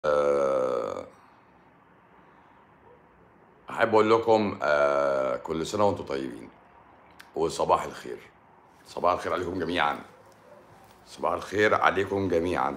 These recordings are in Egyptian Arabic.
آه، احب اقول لكم آه، كل سنه وانتم طيبين وصباح الخير صباح الخير عليكم جميعا صباح الخير عليكم جميعا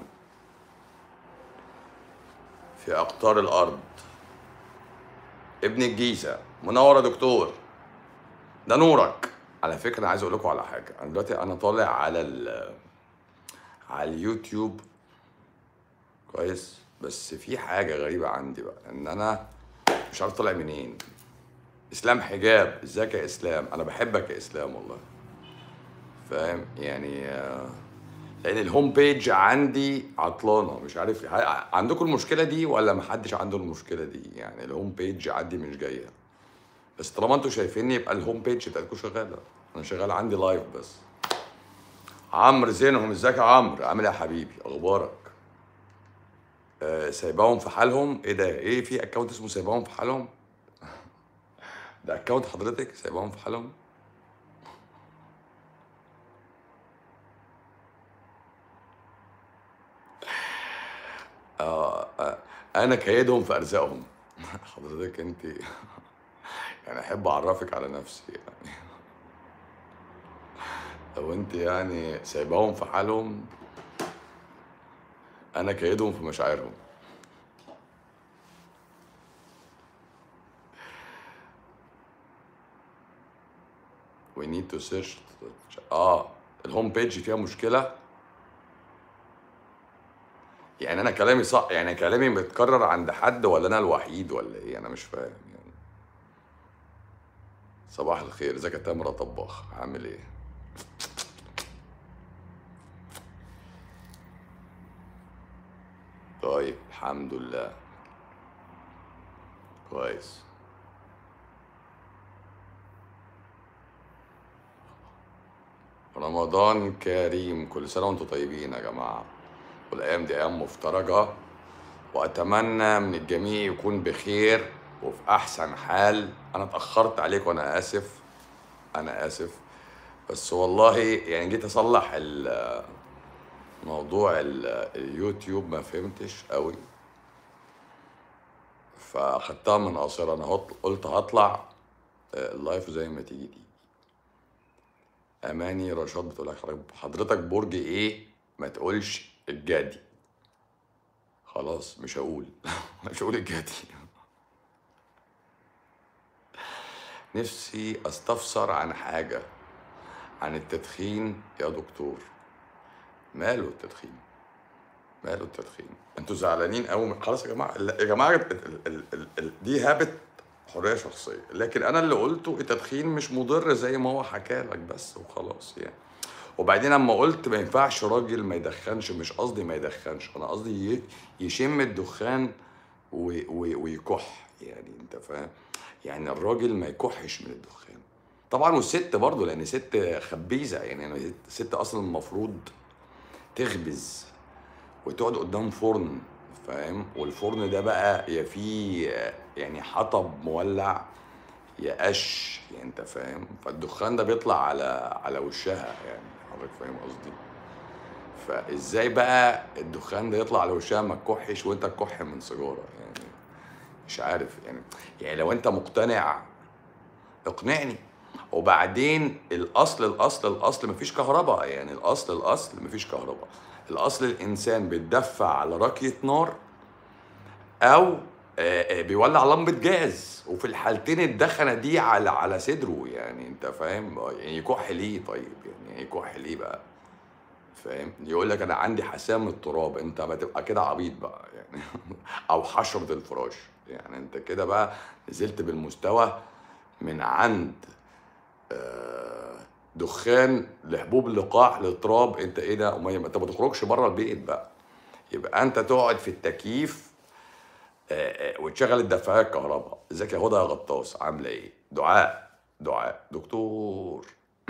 في اقطار الارض ابن الجيزه منور يا دكتور ده نورك على فكره انا عايز اقول لكم على حاجه انا دلوقتي انا طالع على ال على اليوتيوب كويس بس في حاجه غريبه عندي بقى ان انا مش عارف طالع منين اسلام حجاب ازيك يا اسلام انا بحبك يا اسلام والله فاهم يعني آه، لان الهوم بيج عندي عطلانه مش عارف ه- عندكم المشكله دي ولا محدش عنده المشكله دي يعني الهوم بيج عندي مش جايه بس طالما انتوا شايفيني يبقى الهوم بيج بتاعتكم شغاله انا شغال عندي لايف بس عمرو زينهم ازيك يا عمرو عامل ايه يا حبيبي اخبارك آه سايباهم في حالهم ايه ده ايه في اكونت اسمه سايباهم في حالهم ده اكونت حضرتك سايباهم في حالهم آه آه انا كيدهم في ارزاقهم حضرتك انت يعني احب اعرفك على نفسي يعني لو انت يعني سايباهم في حالهم انا كيدهم في مشاعرهم we need to search اه الهوم بيج فيها مشكله يعني انا كلامي صح يعني كلامي متكرر عند حد ولا انا الوحيد ولا ايه انا مش فاهم يعني صباح الخير ازيك يا تامر يا طباخ عامل ايه طيب الحمد لله كويس رمضان كريم كل سنة وانتم طيبين يا جماعة والأيام دي أيام مفترجة وأتمنى من الجميع يكون بخير وفي أحسن حال أنا اتأخرت عليك وأنا آسف أنا آسف بس والله يعني جيت أصلح ال- موضوع ال- اليوتيوب ما فهمتش قوي فأخدتها من قصير أنا هط- قلت هطلع آه، اللايف زي ما تيجي تيجي اماني رشاد بتقول لك حضرتك حضرتك برج ايه ما تقولش الجدي خلاص مش هقول مش هقول الجدي نفسي استفسر عن حاجه عن التدخين يا دكتور ماله التدخين ماله التدخين انتوا زعلانين قوي خلاص يا جماعه لا، يا جماعه ال ال ال ال دي هابت حريه شخصيه لكن انا اللي قلته التدخين مش مضر زي ما هو حكى لك بس وخلاص يعني وبعدين اما قلت ما ينفعش راجل ما يدخنش مش قصدي ما يدخنش انا قصدي ي- يشم الدخان و- و- ويكح يعني انت فاهم يعني الراجل ما يكحش من الدخان طبعا والست برضه لان ست خبيزه يعني الست اصلا المفروض تخبز وتقعد قدام فرن فاهم والفرن ده بقى يا فيه يعني حطب مولع يا قش يعني انت فاهم فالدخان ده بيطلع على على وشها يعني حضرتك فاهم قصدي فازاي بقى الدخان ده يطلع على وشها ما تكحش وانت تكح من سيجاره يعني مش عارف يعني يعني لو انت مقتنع اقنعني وبعدين الاصل الاصل الاصل مفيش كهرباء يعني الاصل الاصل مفيش كهرباء الاصل الانسان بيتدفع على راكيه نار او آه، آه، بيولع لمبه جاز وفي الحالتين الدخنه دي على على صدره يعني انت فاهم يعني يكح ليه طيب يعني يكح ليه بقى فاهم يقول لك انا عندي حساسيه من التراب انت بتبقى كده عبيط بقى يعني او حشره الفراش يعني انت كده بقى نزلت بالمستوى من عند آه، دخان لحبوب لقاح لتراب انت ايه ده وما انت ما تخرجش بره البيت بقى يبقى انت تقعد في التكييف آه، آه، وتشغل الدفايه الكهرباء ازيك يا هدى يا غطاس عامله ايه دعاء دعاء دكتور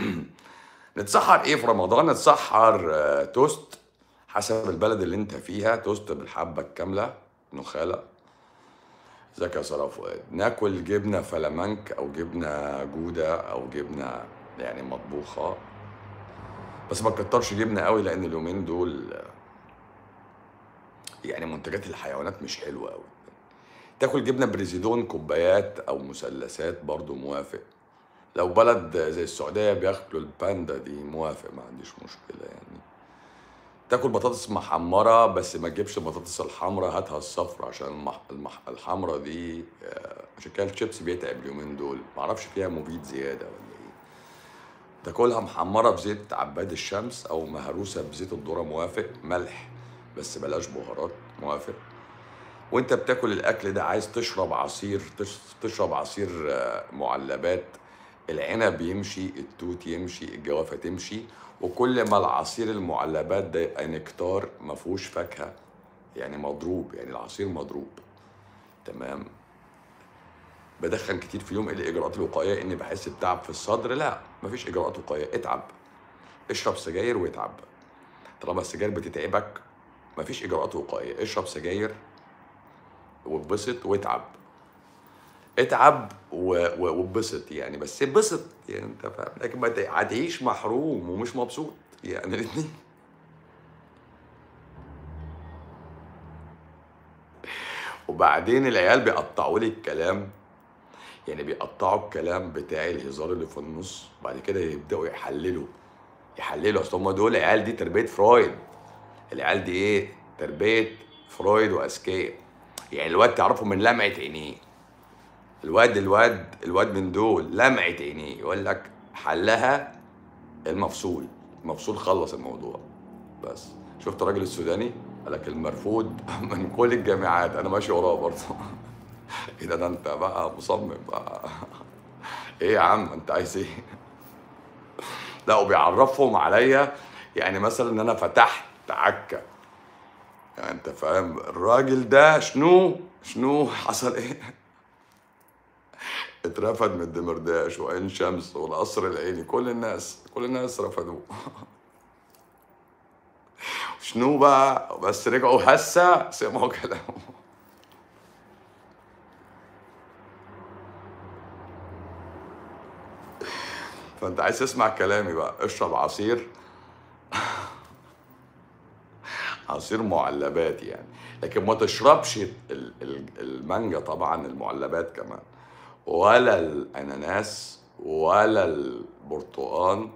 نتسحر ايه في رمضان نتسحر آه، توست حسب البلد اللي انت فيها توست بالحبه الكامله نخاله ازيك يا ساره فؤاد ناكل جبنه فلامنك او جبنه جوده او جبنه يعني مطبوخه بس ما تكترش جبنه قوي لان اليومين دول يعني منتجات الحيوانات مش حلوه قوي تاكل جبنه بريزيدون كوبايات او مثلثات برضو موافق لو بلد زي السعوديه بياكلوا الباندا دي موافق ما عنديش مشكله يعني تاكل بطاطس محمره بس ما تجيبش البطاطس الحمراء هاتها الصفرا عشان المح... المح... الحمراء دي آه، عشان كده الشيبس بيتعب اليومين دول معرفش فيها مبيد زياده ولا ايه تاكلها محمره بزيت عباد الشمس او مهروسه بزيت الذره موافق ملح بس بلاش بهارات موافق وانت بتاكل الاكل ده عايز تشرب عصير تش- تشرب عصير آه، معلبات العنب يمشي التوت يمشي الجوافه تمشي وكل ما العصير المعلبات ده يبقى نكتار ما فيهوش فاكهه يعني مضروب يعني العصير مضروب تمام بدخن كتير في يوم ايه الاجراءات الوقائيه اني بحس بتعب في الصدر لا مفيش اجراءات وقائيه اتعب اشرب سجاير واتعب طالما السجاير بتتعبك مفيش اجراءات وقائيه اشرب سجاير واتبسط واتعب اتعب و- و- واتبسط يعني بس اتبسط يعني انت فاهم لكن ما ت- هتعيش محروم ومش مبسوط يعني الاثنين وبعدين العيال بيقطعوا لي الكلام يعني بيقطعوا الكلام بتاعي الهزار اللي في النص وبعد كده يبداوا يحللوا يحللوا اصل هم دول العيال دي تربيه فرويد العيال دي ايه تربيه فرويد واذكياء يعني الواد تعرفه من لمعه عينيه الواد الواد الواد من دول لمعه عينيه يقول لك حلها المفصول المفصول خلص الموضوع بس شفت الراجل السوداني قال لك المرفوض من كل الجامعات انا ماشي وراه برضه ايه ده ده انت بقى مصمم بقى ايه يا عم انت عايز ايه لا وبيعرفهم عليا يعني مثلا ان انا فتحت عكه يعني انت فاهم الراجل ده شنو شنو حصل ايه اترفد من الدمرداش وعين شمس والقصر العيني كل الناس كل الناس رفضوه شنو بقى بس رجعوا هسه سمعوا كلامه فانت عايز تسمع كلامي بقى اشرب عصير عصير معلبات يعني لكن ما تشربش ال- ال- المانجا طبعا المعلبات كمان ولا الاناناس ولا البرتقال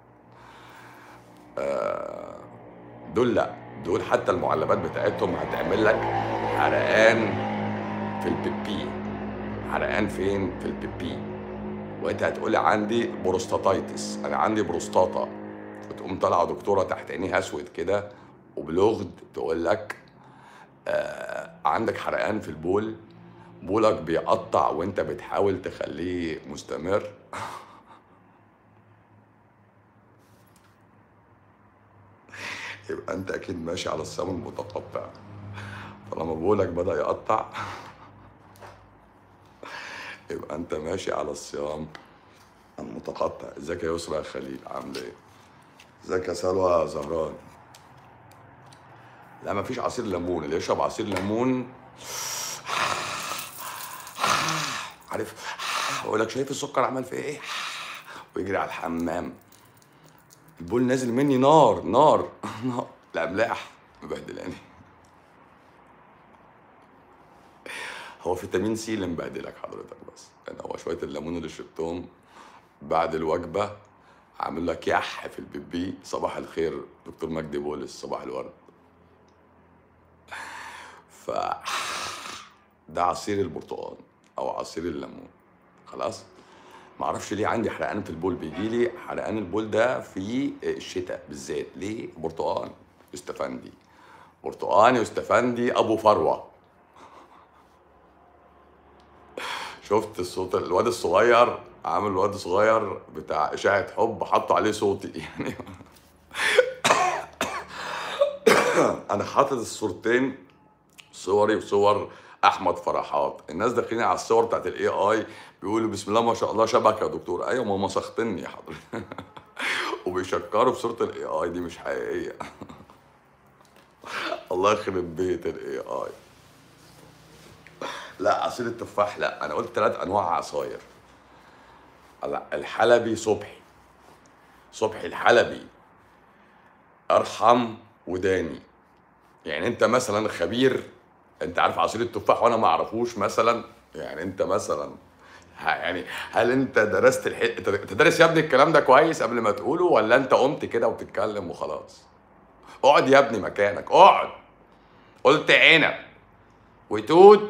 آه، دول لا دول حتى المعلبات بتاعتهم هتعمل لك حرقان في البيبي حرقان فين في البيبي وانت هتقولي عندي بروستاتايتس انا عندي بروستاتا وتقوم طالعه دكتوره تحت عينيها اسود كده وبلغد تقول لك آه عندك حرقان في البول بولك بيقطع وانت بتحاول تخليه مستمر يبقى انت اكيد ماشي على الصيام المتقطع طالما بولك بدأ يقطع يبقى انت ماشي على الصيام المتقطع ازيك يا يسرا يا خليل عامله ايه ازيك يا سلوى زهران لا مفيش عصير ليمون اللي يشرب عصير ليمون عارف يقول لك شايف السكر عمل فيه ايه ويجري على الحمام البول نازل مني نار نار نار الاملاح مبهدلاني هو فيتامين سي اللي مبهدلك حضرتك بس يعني هو شويه الليمون اللي شربتهم بعد الوجبه عامل لك يح في البيبي صباح الخير دكتور مجدي بولس صباح الورد ف ده عصير البرتقال او عصير الليمون خلاص معرفش ليه عندي حرقان في البول بيجي لي حرقان البول ده في الشتاء بالذات ليه برتقال يستفندي برتقال يستفندي ابو فروه شفت الصوت الواد الصغير عامل الواد الصغير بتاع اشاعه حب حطوا عليه صوتي يعني انا حاطط الصورتين صوري وصور احمد فرحات الناس داخلين على الصور بتاعت الاي اي بيقولوا بسم الله ما شاء الله شبك يا دكتور ايوه ما هم مسختني يا حضرتك وبيشكروا في صوره الاي اي دي مش حقيقيه الله يخرب بيت الاي اي لا عصير التفاح لا انا قلت ثلاث انواع عصاير لا الحلبي صبحي صبحي الحلبي ارحم وداني يعني انت مثلا خبير انت عارف عصير التفاح وانا ما اعرفوش مثلا يعني انت مثلا ه- يعني هل انت درست الح... انت أنت دارس يا ابني الكلام ده كويس قبل ما تقوله ولا انت قمت كده وبتتكلم وخلاص اقعد يا ابني مكانك اقعد قلت عنب وتوت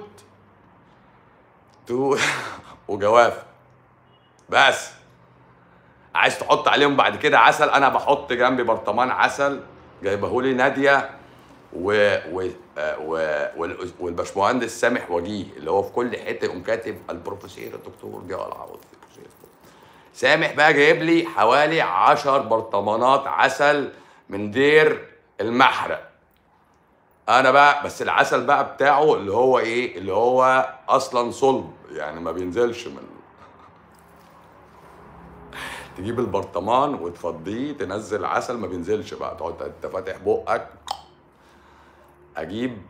توت وجوافه بس عايز تحط عليهم بعد كده عسل انا بحط جنبي برطمان عسل جايبهولي ناديه و و آه، و وال- والباشمهندس سامح وجيه اللي هو في كل حته يقوم كاتب البروفيسور الدكتور ضياء العوض سامح بقى جايب لي حوالي عشر برطمانات عسل من دير المحرق انا بقى بس العسل بقى بتاعه اللي هو ايه اللي هو اصلا صلب يعني ما بينزلش من تجيب البرطمان وتفضيه تنزل عسل ما بينزلش بقى تقعد انت فاتح بقك اجيب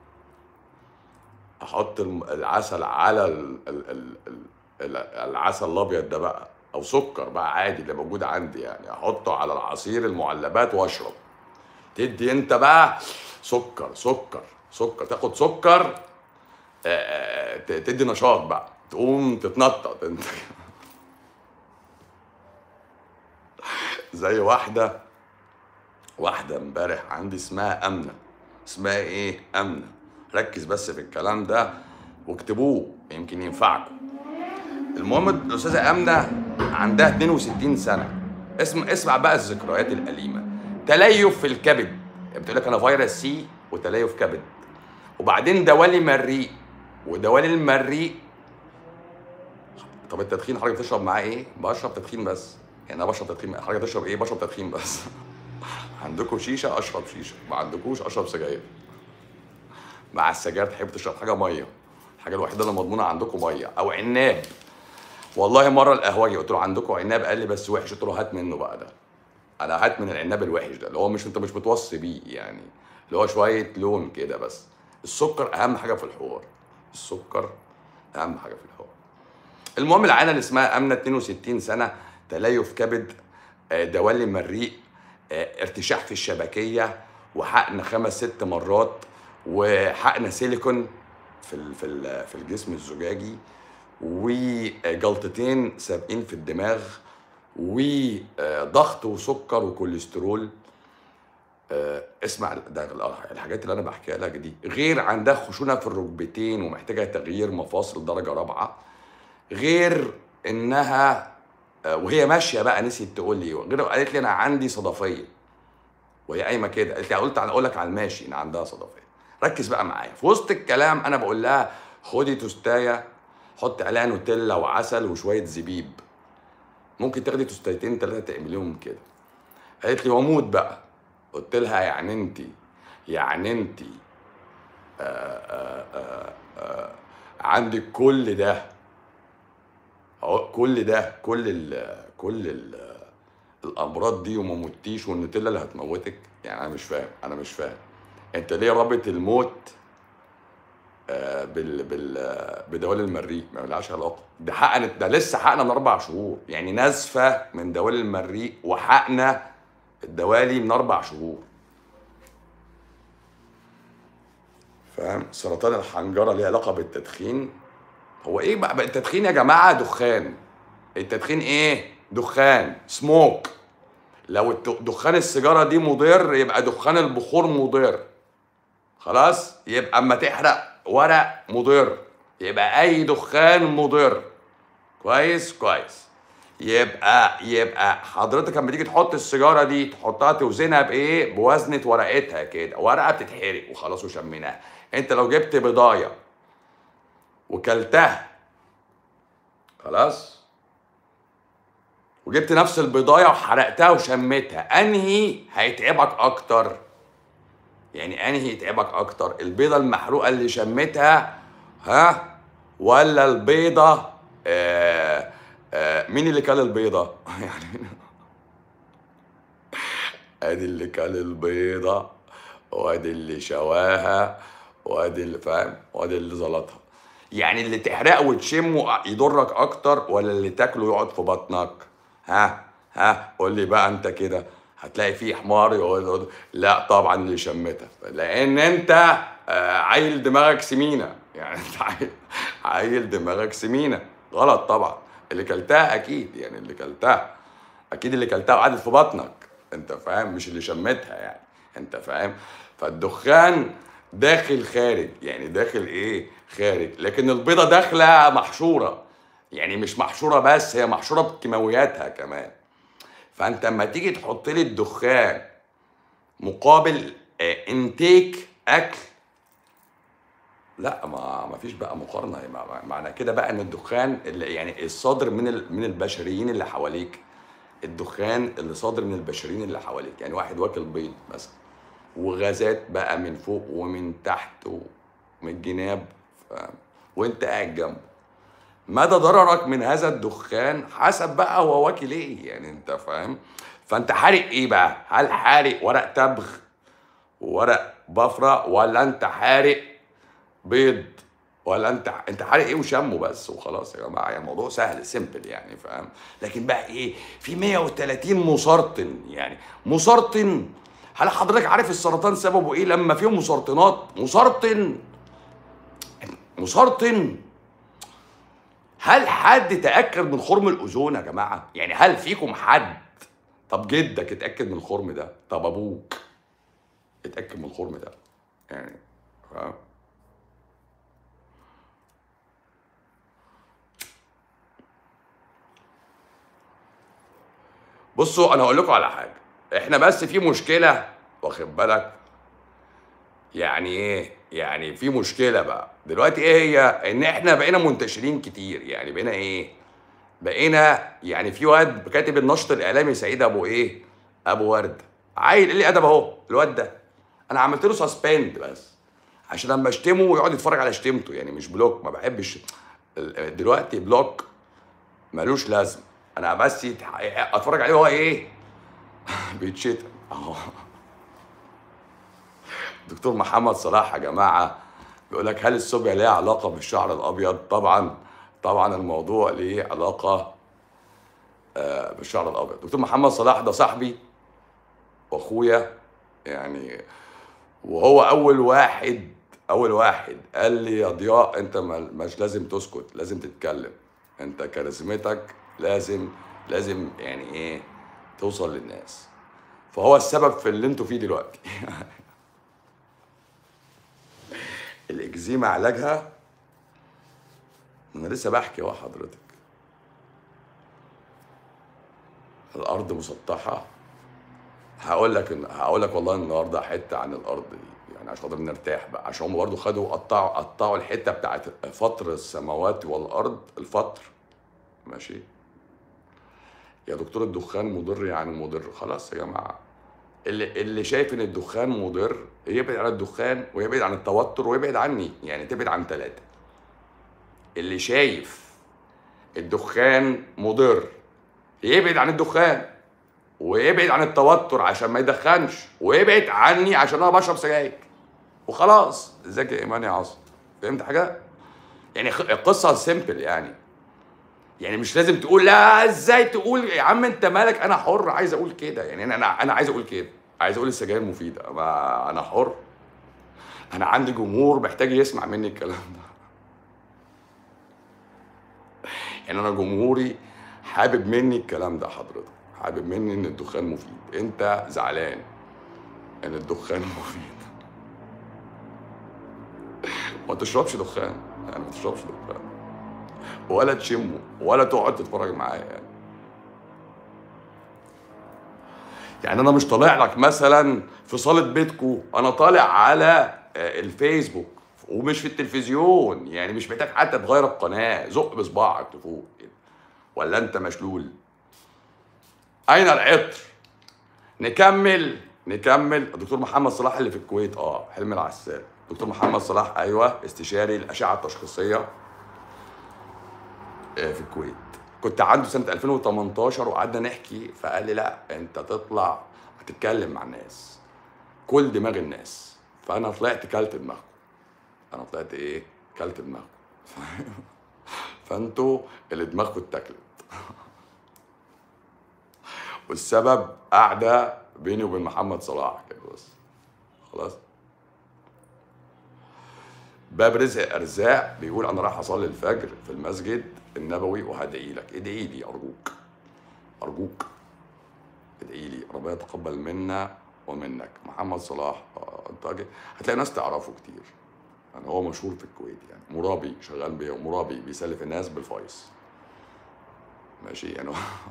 احط الم- العسل على ال ال ال ال العسل الابيض ده بقى او سكر بقى عادي اللي موجود عندي يعني احطه على العصير المعلبات واشرب تدي انت بقى سكر سكر سكر تاخد سكر آه، آه، ت- تدي نشاط بقى تقوم تتنطط انت زي واحده واحده امبارح عندي اسمها امنه اسمها ايه امنه ركز بس في الكلام ده واكتبوه يمكن ينفعكم المهم الاستاذه امنه عندها 62 سنه اسم اسمع بقى الذكريات الاليمه تليف في الكبد يعني بتقول لك انا فيروس سي وتليف كبد وبعدين دوالي مريء ودوالي المريء طب التدخين حضرتك بتشرب معاه ايه؟ بشرب تدخين بس يعني انا بشرب تدخين حضرتك بتشرب ايه؟ بشرب تدخين بس عندكم شيشه اشرب شيشه ما عندكوش اشرب سجاير مع السجاير تحب تشرب حاجه ميه الحاجه الوحيده اللي مضمونه عندكم ميه او عناب والله مره القهوجي قلت له عندكم عناب قال لي بس وحش قلت له هات منه بقى ده انا هات من العناب الوحش ده اللي هو مش انت مش متوصي بيه يعني اللي هو شويه لون كده بس السكر اهم حاجه في الحوار السكر اهم حاجه في الحوار المهم العيله اللي اسمها امنه 62 سنه تليف كبد آه، دوالي مريء آه، ارتشاح في الشبكيه وحقن خمس ست مرات وحقن سيليكون في ال- في ال- في الجسم الزجاجي وجلطتين سابقين في الدماغ وضغط وسكر وكوليسترول آه، اسمع ده الحاجات اللي انا بحكيها لك دي غير عندها خشونه في الركبتين ومحتاجه تغيير مفاصل درجه رابعه غير انها آه، وهي ماشيه بقى نسيت تقول لي غير قالت لي انا عندي صدفيه وهي قايمه كده قالت لي قلت انا اقول لك على الماشي ان عندها صدفيه ركز بقى معايا في وسط الكلام انا بقول لها خدي توستايه حط عليها نوتيلا وعسل وشويه زبيب ممكن تاخدي توستايتين ثلاثه تعمليهم كده قالت لي واموت بقى قلت لها يعني انت يعني انت عندك كل ده أهو كل ده كل ال كل ال الامراض دي وما متيش والنوتيلا اللي هتموتك يعني انا مش فاهم انا مش فاهم انت ليه رابط الموت آه، بال بال آه، بدوال المريء ما لهاش علاقه ده حقنت ده لسه حقنه من اربع شهور يعني نازفه من دوال المريء وحقنه الدوالي من اربع شهور فاهم سرطان الحنجره ليه علاقه بالتدخين هو ايه بقى بقى التدخين يا جماعه دخان التدخين ايه دخان سموك لو الت- دخان السيجاره دي مضر يبقى دخان البخور مضر خلاص يبقى اما تحرق ورق مضر يبقى اي دخان مضر كويس كويس يبقى يبقى حضرتك لما تيجي تحط السيجاره دي تحطها توزنها بايه بوزنه ورقتها كده ورقه بتتحرق وخلاص وشميناها انت لو جبت بضايه وكلتها خلاص وجبت نفس البضايه وحرقتها وشميتها انهي هيتعبك اكتر يعني انهي يتعبك اكتر البيضه المحروقه اللي شميتها ها ولا البيضه آه آه مين اللي كل البيضه يعني ادي اللي كل البيضه وادي اللي شواها وادي اللي فاهم وادي اللي زلطها يعني اللي تحرقه وتشمه يضرك اكتر ولا اللي تاكله يقعد في بطنك ها ها قول لي بقى انت كده هتلاقي فيه حمار يقول يقول- لا طبعا اللي شمتها لان انت آه، عيل دماغك سمينه يعني انت عيل عيل دماغك سمينه غلط طبعا اللي كلتها اكيد يعني اللي كلتها اكيد اللي كلتها وقعدت في بطنك انت فاهم مش اللي شمتها يعني انت فاهم فالدخان داخل خارج يعني داخل ايه خارج لكن البيضه داخله محشوره يعني مش محشوره بس هي محشوره بكيماوياتها كمان فانت اما تيجي تحط لي الدخان مقابل آه، انتيك اكل لا ما ما فيش بقى مقارنه مع- مع- معنى كده بقى ان الدخان اللي يعني الصادر من ال- من البشريين اللي حواليك الدخان اللي صادر من البشريين اللي حواليك يعني واحد واكل بيض مثلا وغازات بقى من فوق ومن تحت ومن الجناب فاهم وانت قاعد جنبه مدى ضررك من هذا الدخان حسب بقى هو واكل ايه يعني انت فاهم فانت حارق ايه بقى هل حارق ورق تبغ وورق بفرة ولا انت حارق بيض ولا انت انت حارق ايه وشمه بس وخلاص يا جماعه يعني الموضوع سهل سيمبل يعني فاهم لكن بقى ايه في 130 مسرطن يعني مسرطن هل حضرتك عارف السرطان سببه ايه لما فيه مسرطنات مسرطن مسرطن هل حد تاكد من خرم الاوزون يا جماعه يعني هل فيكم حد طب جدك اتاكد من الخرم ده طب ابوك اتاكد من الخرم ده يعني فاهم بصوا انا هقول لكم على حاجه احنا بس في مشكله واخد بالك يعني ايه يعني في مشكله بقى دلوقتي ايه هي ان احنا بقينا منتشرين كتير يعني بقينا ايه بقينا يعني في واد كاتب النشط الاعلامي سعيد ابو ايه ابو ورد عيل اللي ادب اهو الواد ده انا عملت له سسبند بس عشان لما اشتمه ويقعد يتفرج على شتمته يعني مش بلوك ما بحبش ال- دلوقتي بلوك ملوش لازمه انا بس يتح... اتفرج عليه وهو ايه بيتشتم اهو دكتور محمد صلاح يا جماعه بيقول لك هل الصوبيا ليها علاقه بالشعر الابيض طبعا طبعا الموضوع ليه علاقه آه، بالشعر الابيض دكتور محمد صلاح ده صاحبي واخويا يعني وهو اول واحد اول واحد قال لي يا ضياء انت ما- مش لازم تسكت لازم تتكلم انت كاريزمتك لازم لازم يعني ايه توصل للناس فهو السبب في اللي انتوا فيه دلوقتي الاكزيما علاجها انا لسه بحكي اهو حضرتك الارض مسطحه هقول لك إن- هقول لك والله النهارده حته عن الارض دي يعني عشان خاطر نرتاح بقى عشان هم برضه خدوا قطعوا قطعوا الحته بتاعت فطر السماوات والارض الفطر ماشي يا دكتور الدخان مضر يعني مضر خلاص يا جماعه اللي اللي شايف ان الدخان مضر يبعد عن الدخان ويبعد عن التوتر ويبعد عني يعني تبعد عن ثلاثه اللي شايف الدخان مضر يبعد عن الدخان ويبعد عن التوتر عشان ما يدخنش ويبعد عني عشان انا بشرب سجاير وخلاص ازيك يا ايمان يا عاصم فهمت حاجه يعني خ- القصه سيمبل يعني يعني مش لازم تقول لا ازاي تقول يا عم انت مالك انا حر عايز اقول كده يعني انا انا انا عايز اقول كده عايز اقول السجاير مفيده ما انا حر انا عندي جمهور محتاج يسمع مني الكلام ده يعني انا جمهوري حابب مني الكلام ده حضرتك حابب مني ان الدخان مفيد انت زعلان ان الدخان مفيد ما تشربش دخان يعني ما تشربش دخان ولا تشمه ولا تقعد تتفرج معايا يعني يعني انا مش طالع لك مثلا في صاله بيتكو انا طالع على آه، الفيسبوك ومش في التلفزيون يعني مش محتاج حتى تغير القناه زق بصباعك لفوق كده ولا انت مشلول اين العطر نكمل نكمل الدكتور محمد صلاح اللي في الكويت اه حلم العسال دكتور محمد صلاح ايوه استشاري الاشعه التشخيصيه آه، في الكويت كنت عنده سنه 2018 وقعدنا نحكي فقال لي لا انت تطلع هتتكلم مع الناس كل دماغ الناس فانا طلعت كلت دماغكم انا طلعت ايه كلت دماغكم فانتوا اللي دماغكم اتاكلت والسبب قاعده بيني وبين محمد صلاح كده بس خلاص باب رزق ارزاق بيقول انا راح اصلي الفجر في المسجد النبوي وهدعي لك ادعي لي ارجوك ارجوك ادعي لي ربنا يتقبل منا ومنك محمد صلاح آه، انت أجي- هتلاقي ناس تعرفه كتير يعني هو مشهور في الكويت يعني مرابي شغال بيه مرابي بيسلف الناس بالفايس ماشي يعني هو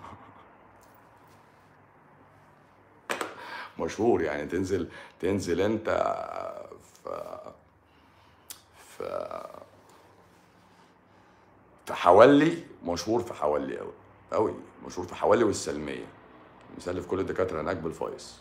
مشهور يعني تنزل تنزل انت في في في حوالي مشهور في حوالي قوي قوي مشهور في حوالي والسلميه مسلف كل الدكاتره هناك بالفايس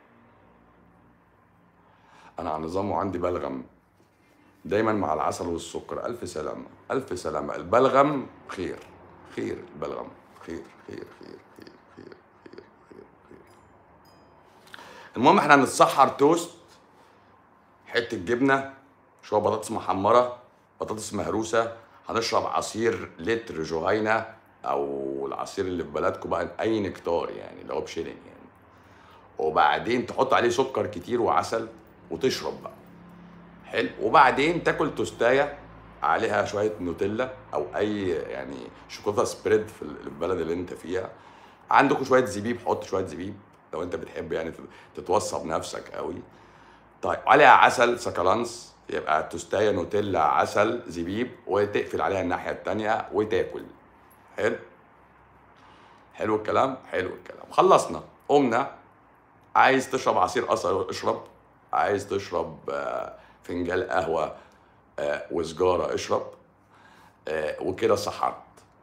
انا على نظام وعندي بلغم دايما مع العسل والسكر الف سلامه الف سلامه البلغم خير خير البلغم خير خير خير خير خير خير خير خير المهم احنا هنتسحر توست حته جبنه شويه بطاطس محمره بطاطس مهروسه هنشرب عصير لتر جهينه او العصير اللي في بلدكم بقى اي نكتار يعني اللي هو بشيلن يعني وبعدين تحط عليه سكر كتير وعسل وتشرب بقى حلو وبعدين تاكل توستايه عليها شويه نوتيلا او اي يعني شوكولاته سبريد في البلد اللي انت فيها عندكم شويه زبيب حط شويه زبيب لو انت بتحب يعني تتوصى بنفسك قوي طيب عليها عسل سكالانس يبقى توستايه نوتيلا عسل زبيب وتقفل عليها الناحيه التانية وتاكل حلو حلو الكلام حلو الكلام خلصنا قمنا عايز تشرب عصير قصب اشرب عايز تشرب آه، فنجان قهوه آه، وسجاره اشرب آه، وكده سحرت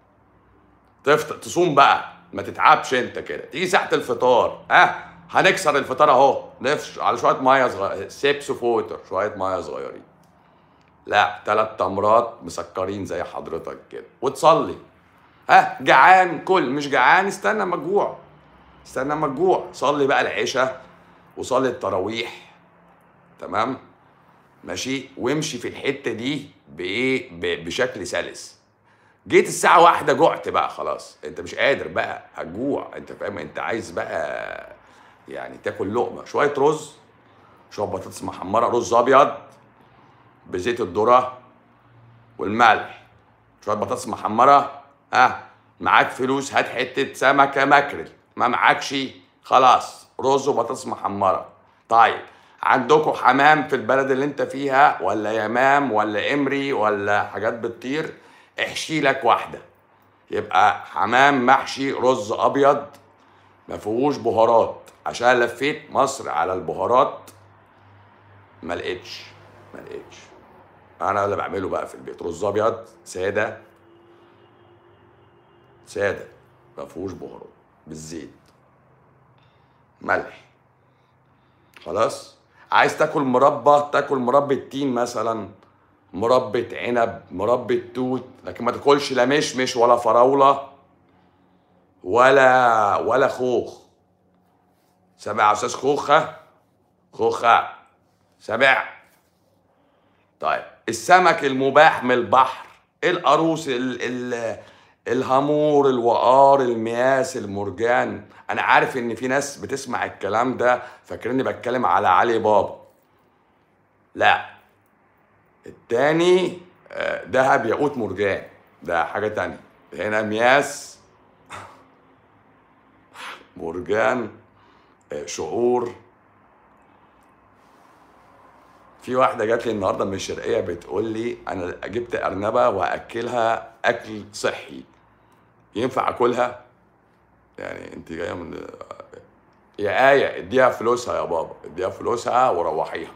تفطر تصوم بقى ما تتعبش انت كده تيجي ساعه الفطار ها أه؟ هنكسر الفطار اهو نفش على شويه ميه صغيره سيبس فوتر شويه ميه صغيرين لا ثلاث تمرات مسكرين زي حضرتك كده وتصلي ها جعان كل مش جعان استنى اما تجوع استنى اما تجوع صلي بقى العشاء وصلي التراويح تمام ماشي وامشي في الحته دي بايه ب- بشكل سلس جيت الساعة واحدة جعت بقى خلاص انت مش قادر بقى هتجوع انت فاهم انت عايز بقى يعني تاكل لقمة شوية رز شوية بطاطس محمرة رز ابيض بزيت الذرة والملح شوية بطاطس محمرة ها معاك فلوس هات حتة سمكة ماكريل ما معاكش خلاص رز وبطاطس محمرة طيب عندكم حمام في البلد اللي انت فيها ولا يمام ولا امري ولا حاجات بتطير احشي لك واحدة يبقى حمام محشي رز ابيض ما فيهوش بهارات عشان لفيت مصر على البهارات ما لقيتش ما لقيتش انا اللي بعمله بقى في البيت رز ابيض ساده ساده ما فيهوش بهارات بالزيت ملح خلاص عايز تاكل مربى تاكل مربى تين مثلا مربى عنب مربى توت لكن ما تاكلش لا مشمش ولا فراوله ولا ولا خوخ سامع يا استاذ خوخه خوخه سامع طيب السمك المباح من البحر القاروص ال ال الهامور الوقار المياس المرجان انا عارف ان في ناس بتسمع الكلام ده فاكريني بتكلم على علي بابا لا التاني آه، دهب ياقوت مرجان ده حاجة تانية هنا مياس مرجان آه، شعور في واحدة جات لي النهاردة من الشرقية بتقول لي أنا جبت أرنبة وأكلها أكل صحي ينفع أكلها؟ يعني أنت جاية من يا آية اديها فلوسها يا بابا اديها فلوسها وروحيها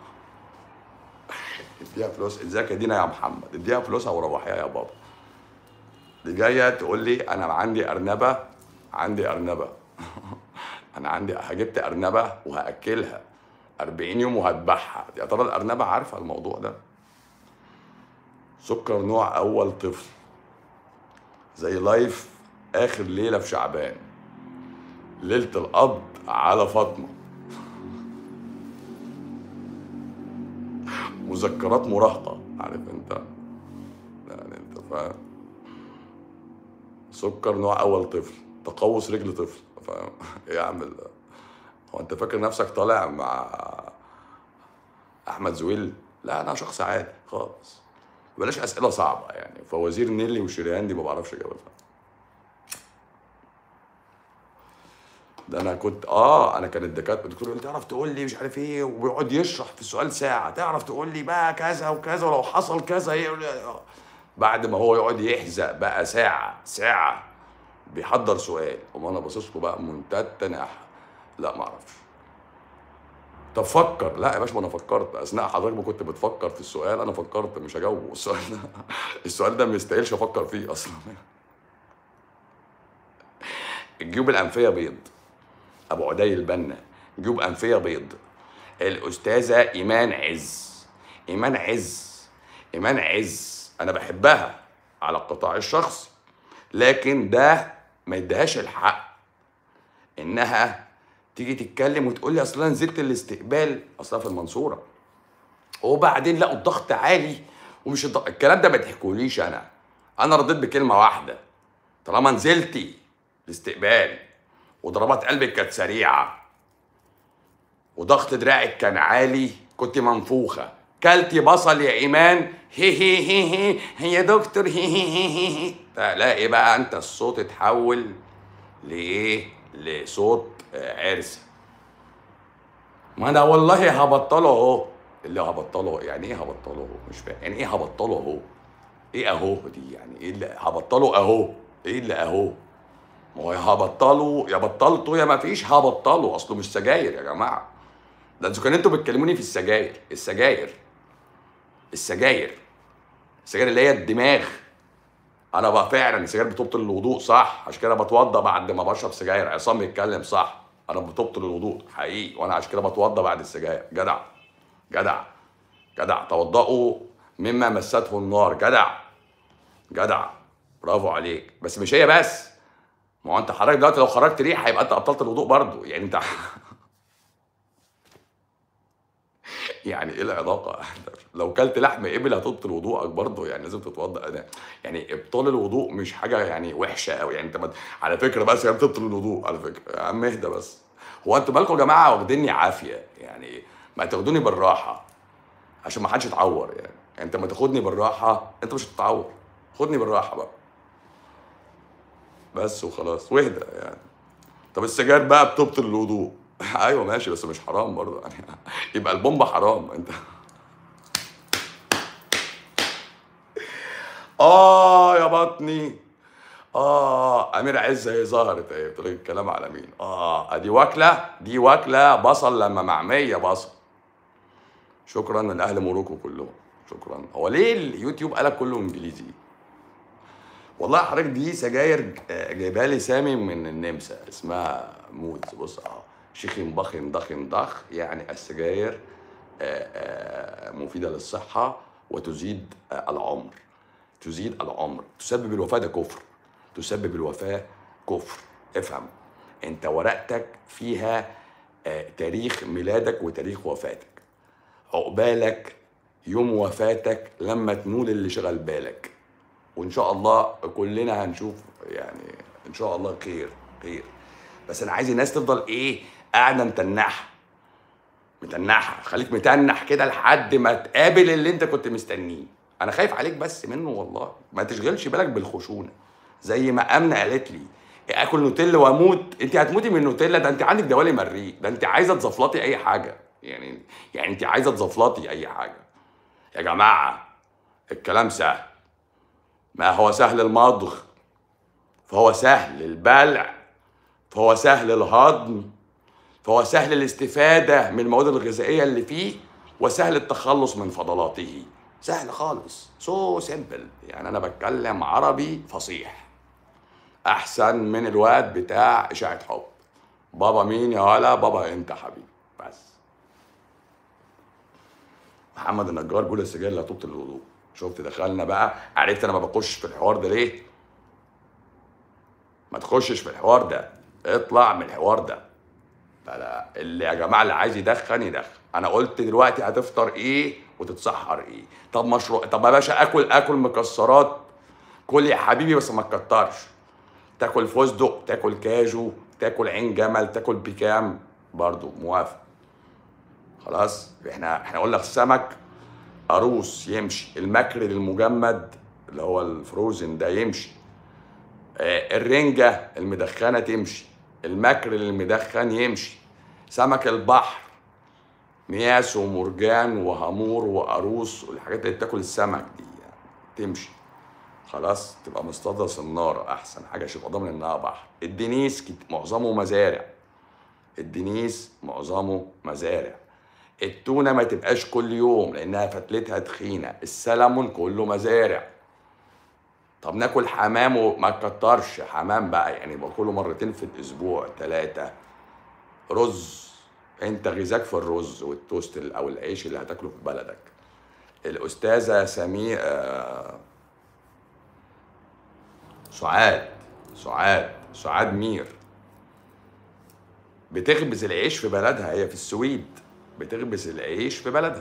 اديها فلوس ازيك يا دينا يا محمد اديها فلوسها وروحيها يا بابا دي جايه تقول لي انا عندي ارنبه عندي ارنبه انا عندي جبت ارنبه وهاكلها 40 يوم وهذبحها يا ترى الارنبه عارفه الموضوع ده سكر نوع اول طفل زي لايف اخر ليله في شعبان ليله القبض على فاطمه مذكرات مراهقه عارف انت يعني انت فاهم سكر نوع اول طفل تقوس رجل طفل فاهم ايه يا عم ال- هو انت فاكر نفسك طالع مع احمد زويل لا انا شخص عادي خالص بلاش اسئله صعبه يعني فوازير نيلي وشريان دي ما بعرفش اجاوبها ده انا كنت اه انا كان الدكاتره الدكتور يقول لي تعرف تقول لي مش عارف ايه وبيقعد يشرح في السؤال ساعه تعرف تقول لي بقى كذا وكذا ولو حصل كذا يقول لي آه. بعد ما هو يقعد يحزق بقى ساعه ساعه بيحضر سؤال وما انا باصص له بقى منتهى التناحه لا ما اعرفش طب فكر لا يا باشا ما انا فكرت اثناء حضرتك ما كنت بتفكر في السؤال انا فكرت مش هجاوبه السؤال ده السؤال ده ما يستاهلش افكر فيه اصلا الجيوب الانفيه بيض ابو عدي البنا جيوب انفيه بيض الاستاذه ايمان عز ايمان عز ايمان عز انا بحبها على القطاع الشخصي لكن ده ما يديهاش الحق انها تيجي تتكلم وتقول لي اصل انا نزلت الاستقبال اصلا في المنصوره وبعدين لقوا الضغط عالي ومش الضغط الكلام ده ما تحكوليش انا انا رديت بكلمه واحده طالما نزلتي الاستقبال وضربات قلبك كانت سريعه وضغط دراعك كان عالي كنت منفوخه كلتي بصل يا ايمان هي هي هي هي يا دكتور هي هي هي هي تلاقي بقى انت الصوت اتحول لايه لصوت آه، عرسه ما انا والله هبطله اهو اللي هبطله يعني ايه هبطله اهو مش فاهم يعني ايه هبطله اهو ايه اهو دي يعني ايه اللي هبطله اهو ايه اللي اهو ما هو يا هبطله يا بطلته يا ما فيش هبطله اصله مش سجاير يا جماعه ده انتوا كان انتوا بتكلموني في السجاير السجاير السجاير السجاير اللي هي الدماغ انا بقى فعلا السجاير بتبطل الوضوء صح عشان كده بتوضى بعد ما بشرب سجاير عصام بيتكلم صح انا بتبطل الوضوء حقيقي وانا عشان كده بتوضى بعد السجاير جدع جدع جدع توضؤوا مما مسته النار جدع جدع برافو عليك بس مش هي بس ما هو انت حضرتك دلوقتي لو خرجت ريح هيبقى انت ابطلت الوضوء برضه يعني انت يعني ايه العلاقه لو كلت لحم ابل هتبطل وضوءك برضه يعني لازم تتوضا أنا- يعني ابطال الوضوء مش حاجه يعني وحشه قوي يعني انت ما على فكره بس هي بتبطل الوضوء على فكره يا عم اهدى بس هو انتوا مالكم يا جماعه واخديني عافيه يعني ما تاخدوني بالراحه عشان ما حدش يتعور يعني. يعني انت ما تاخدني بالراحه انت مش هتتعور خدني بالراحه بقى بس وخلاص واهدى يعني طب السجاير بقى بتبطل الوضوء ايوه ماشي بس مش حرام برضه يعني يبقى البومبا حرام انت اه يا بطني اه امير عز هي ظهرت اهي بتقول لك الكلام على مين اه ادي واكله دي واكله بصل لما معميه بصل شكرا من اهل موروكو كلهم شكرا هو ليه اليوتيوب قلب كله انجليزي والله حضرتك دي سجاير آه، جايبها لي سامي من النمسا اسمها مودز بص اه شيخن بخن دخن ضخ يعني السجاير آه، آه، مفيدة للصحة وتزيد آه، العمر تزيد العمر تسبب الوفاة ده كفر تسبب الوفاة كفر افهم انت ورقتك فيها آه، تاريخ ميلادك وتاريخ وفاتك عقبالك يوم وفاتك لما تنول اللي شغل بالك وان شاء الله كلنا هنشوف يعني ان شاء الله خير خير بس انا عايز الناس تفضل ايه قاعده متنحه متنحه خليك متنح كده لحد ما تقابل اللي انت كنت مستنيه انا خايف عليك بس منه والله ما تشغلش بالك بالخشونه زي ما امنه قالت لي اكل نوتيلا واموت انت هتموتي من النوتيلا ده انت عندك دوالي مريء ده انت عايزه تزفلطي اي حاجه يعني يعني انت عايزه تزفلطي اي حاجه يا جماعه الكلام سهل ما هو سهل المضغ فهو سهل البلع فهو سهل الهضم فهو سهل الاستفادة من المواد الغذائية اللي فيه وسهل التخلص من فضلاته سهل خالص سو سيمبل يعني أنا بتكلم عربي فصيح أحسن من الواد بتاع إشاعة حب بابا مين يا ولا بابا أنت حبيبي بس محمد النجار بيقول السجاير لا تبطل الوضوء شفت دخلنا بقى عرفت انا ما بخش في الحوار ده ليه ما تخشش في الحوار ده اطلع من الحوار ده لا لا اللي يا جماعه اللي عايز يدخن يدخن انا قلت دلوقتي هتفطر ايه وتتسحر ايه طب مشروع طب يا باشا اكل اكل مكسرات كل يا حبيبي بس ما تكترش تاكل فستق تاكل كاجو تاكل عين جمل تاكل بيكام برضو موافق خلاص احنا احنا قلنا السمك قاروص يمشي الماكريل المجمد اللي هو الفروزن ده يمشي آه، الرنجة المدخنة تمشي الماكريل المدخن يمشي سمك البحر مياس ومرجان وهامور وقاروص والحاجات اللي بتاكل السمك دي يعني تمشي خلاص تبقى مصطادة صنارة أحسن حاجة عشان يبقى ضامن إنها بحر الدنيس كت- معظمه مزارع الدنيس معظمه مزارع التونة ما تبقاش كل يوم لأنها فتلتها تخينة السلمون كله مزارع طب ناكل حمام وما تكترش حمام بقى يعني باكله مرتين في الأسبوع ثلاثة رز انت غذاك في الرز والتوست ال- او العيش اللي هتاكله في بلدك الاستاذه سمير آه، سعاد سعاد سعاد مير بتخبز العيش في بلدها هي في السويد بتخبز العيش في بلدها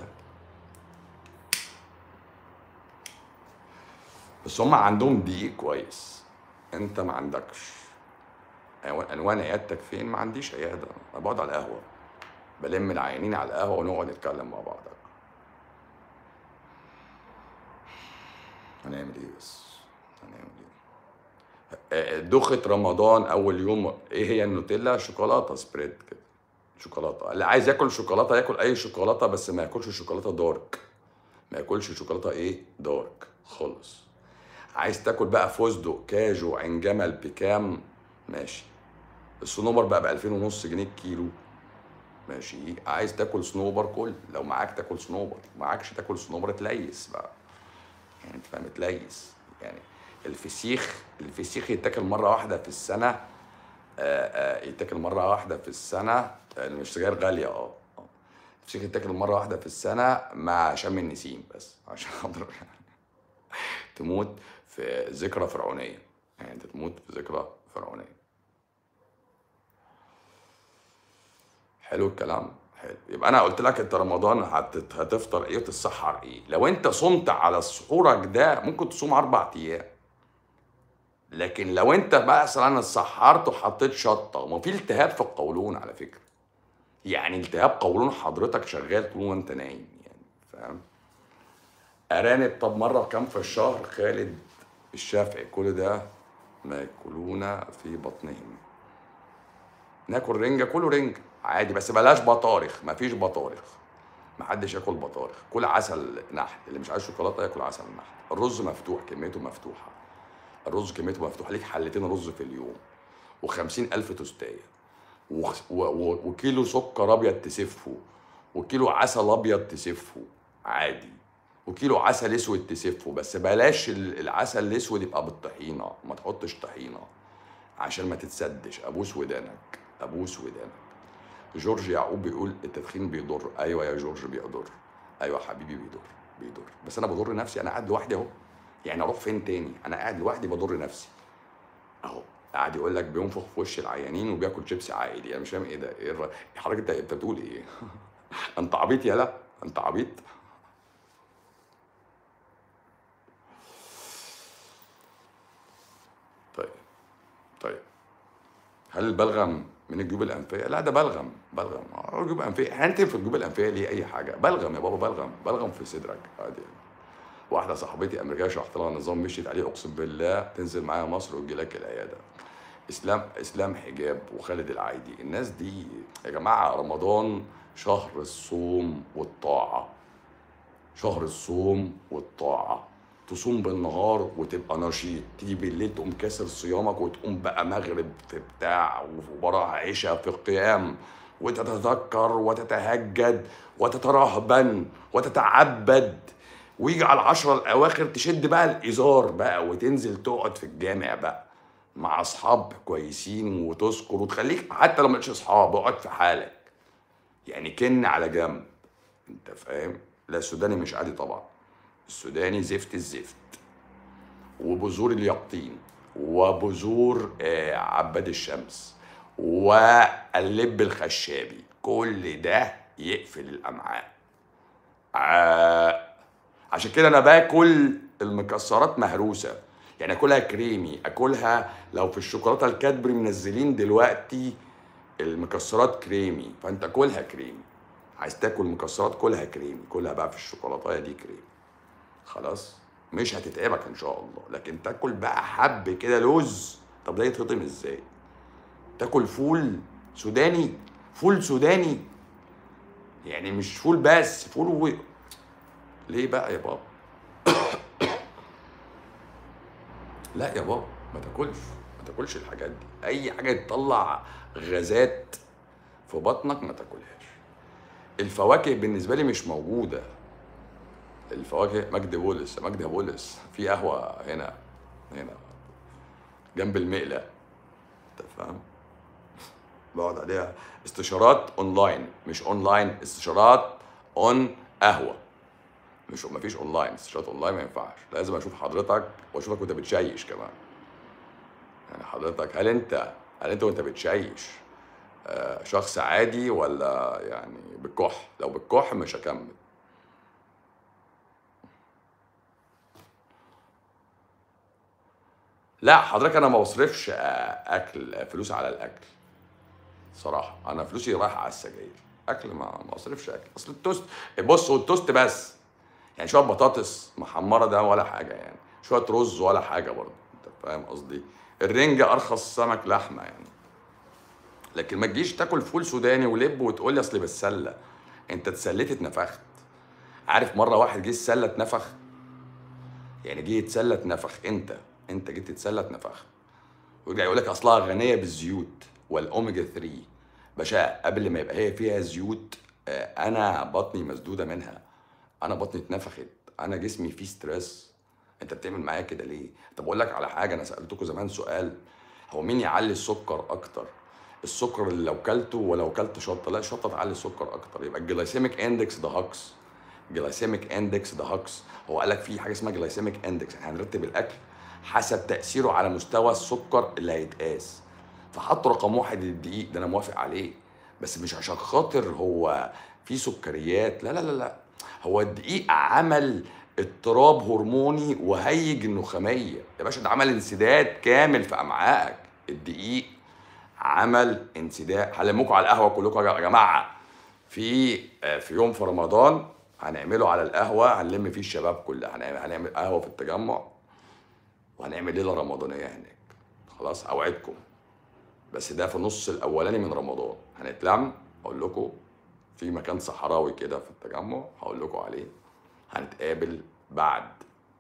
بس هم عندهم دقيق كويس انت ما عندكش عنوان عنوان عيادتك فين ما عنديش عياده انا بقعد على القهوه بلم العيانين على القهوه ونقعد نتكلم مع بعض هنعمل ايه بس هنعمل ايه آه، دوخة رمضان اول يوم ايه هي النوتيلا شوكولاته سبريد كده شوكولاته اللي عايز ياكل شوكولاته ياكل اي شوكولاته بس ما ياكلش شوكولاته دارك ما ياكلش شوكولاته ايه دارك خالص عايز تاكل بقى فستق كاجو عين جمل بكام ماشي الصنوبر بقى ب 2000 ونص جنيه الكيلو ماشي عايز تاكل صنوبر كل لو معاك تاكل صنوبر معاكش تاكل صنوبر تليس بقى يعني انت فاهم تليس يعني الفسيخ الفسيخ يتاكل مره واحده في السنه آه، آه، يتاكل مره واحده في السنه آه، السجاير غاليه اه آه. الفسيخ يتاكل مره واحده في السنه مع شم النسيم بس عشان خاطر تموت في ذكرى فرعونيه يعني انت تموت في ذكرى فرعونيه حلو الكلام حلو يبقى انا قلت لك انت رمضان هت- هتفطر ايه وتتسحر ايه لو انت صمت على سحورك ده ممكن تصوم اربع ايام لكن لو انت بقى مثلا اتسحرت وحطيت شطه وما في التهاب في القولون على فكره يعني التهاب قولون حضرتك شغال طول وانت نايم يعني فاهم ارانب طب مره كام في الشهر خالد الشافعي كل ده ما ياكلون في بطنهم ناكل رنجة كله رنجة عادي بس بلاش بطارخ مفيش بطارخ محدش ياكل بطارخ كل عسل نحل اللي مش عايز شوكولاته ياكل عسل نحل الرز مفتوح كميته مفتوحه الرز كميته مفتوحه ليك حلتين رز في اليوم وخمسين ألف توستاية وخ- و- و- وكيلو سكر أبيض تسفه وكيلو عسل أبيض تسفه عادي وكيلو عسل أسود تسفه بس بلاش ال- العسل الأسود يبقى بالطحينة ما تحطش طحينة عشان ما تتسدش أبوس ودانك أبوس ودانك جورج يعقوب بيقول التدخين بيضر ايوه يا جورج بيضر ايوه حبيبي بيضر بيضر بس انا بضر نفسي انا قاعد لوحدي اهو يعني اروح فين تاني انا قاعد لوحدي بضر نفسي اهو قاعد يقول لك بينفخ في وش العيانين وبياكل شيبسي عائلي انا مش فاهم ايه ده ايه الر- حضرتك انت انت بتقول ايه انت عبيط يالا انت عبيط طيب طيب هل البلغم من الجيوب الانفيه؟ لا ده بلغم بلغم آه، الجيوب الانفيه هنتم في الجيوب الانفيه ليه اي حاجه بلغم يا بابا بلغم بلغم في صدرك عادي يعني. واحده صاحبتي امريكيه شرحت لها نظام مشيت عليه اقسم بالله تنزل معايا مصر وتجي لك العياده اسلام اسلام حجاب وخالد العايدي الناس دي يا جماعه رمضان شهر الصوم والطاعه شهر الصوم والطاعة تصوم بالنهار وتبقى نشيط تيجي بالليل تقوم كاسر صيامك وتقوم بقى مغرب في بتاع ووراها عشاء في القيام وتتذكر وتتهجد وتترهبن وتتعبد ويجي على العشرة الأواخر تشد بقى الإزار بقى وتنزل تقعد في الجامع بقى مع أصحاب كويسين وتذكر وتخليك حتى لو مش أصحاب اقعد في حالك يعني كن على جنب انت فاهم لا السوداني مش عادي طبعا السوداني زفت الزفت وبذور اليقطين وبذور آه، عباد الشمس واللب الخشابي كل ده يقفل الامعاء ع- عشان كده انا باكل المكسرات مهروسه يعني اكلها كريمي اكلها لو في الشوكولاته الكادبري منزلين دلوقتي المكسرات كريمي فانت كلها كريمي عايز تاكل مكسرات كلها كريمي كلها بقى في الشوكولاته دي كريمي خلاص مش هتتعبك ان شاء الله لكن تاكل بقى حب كده لوز طب ده يتهضم ازاي تاكل فول سوداني فول سوداني يعني مش فول بس فول و... ليه بقى يا بابا لا يا بابا ما تاكلش ما تاكلش الحاجات دي اي حاجه تطلع غازات في بطنك ما تاكلهاش الفواكه بالنسبه لي مش موجوده الفواكه مجد بولس مجد بولس في قهوه هنا هنا جنب المقله انت فاهم بقعد عليها استشارات اونلاين مش اونلاين استشارات اون قهوه مش مفيش اونلاين استشارات اونلاين ما ينفعش لازم اشوف حضرتك واشوفك وانت بتشيش كمان يعني حضرتك هل انت هل انت وانت بتشيش آه، شخص عادي ولا يعني بتكح لو بتكح مش هكمل لا حضرتك انا ما بصرفش آه، اكل آه، فلوس على الاكل صراحه انا فلوسي رايحه على السجاير اكل ما ما اصرفش اكل اصل التوست بص هو التوست بس يعني شويه بطاطس محمره ده ولا حاجه يعني شويه رز ولا حاجه برضه انت فاهم قصدي الرنجة ارخص سمك لحمه يعني لكن ما تجيش تاكل فول سوداني ولب وتقول لي اصل بالسله انت اتسليت اتنفخت عارف مره واحد جه السله اتنفخ يعني جه يتسلى اتنفخ انت انت جيت تتسلى اتنفخ ويرجع يقول لك اصلها غنيه بالزيوت والاوميجا 3 باشا قبل ما يبقى هي فيها زيوت آه، انا بطني مسدوده منها انا بطني اتنفخت انا جسمي فيه ستريس انت بتعمل معايا كده ليه طب اقول لك على حاجه انا سالتكم زمان سؤال هو مين يعلي السكر اكتر السكر اللي لو كلته ولو كلت شطه لا الشطه تعلي السكر اكتر يبقى الجلايسيميك اندكس ده هاكس جلايسيميك اندكس ده هاكس هو قال لك في حاجه اسمها جلايسيميك اندكس احنا هنرتب الاكل حسب تاثيره على مستوى السكر اللي هيتقاس فحط رقم واحد الدقيق ده انا موافق عليه بس مش عشان خاطر هو فيه سكريات لا لا لا لا هو الدقيق عمل اضطراب هرموني وهيج النخاميه يا باشا ده عمل انسداد كامل في امعائك الدقيق عمل انسداد هلمكم على القهوه كلكم يا جماعه في آه، في يوم في رمضان هنعمله على القهوه هنلم فيه الشباب كلها هنعمل هنعمل قهوه في التجمع وهنعمل ليله رمضانيه هناك خلاص اوعدكم بس ده في النص الاولاني من رمضان هنتلم اقول لكم في مكان صحراوي كده في التجمع هقول لكم عليه هنتقابل بعد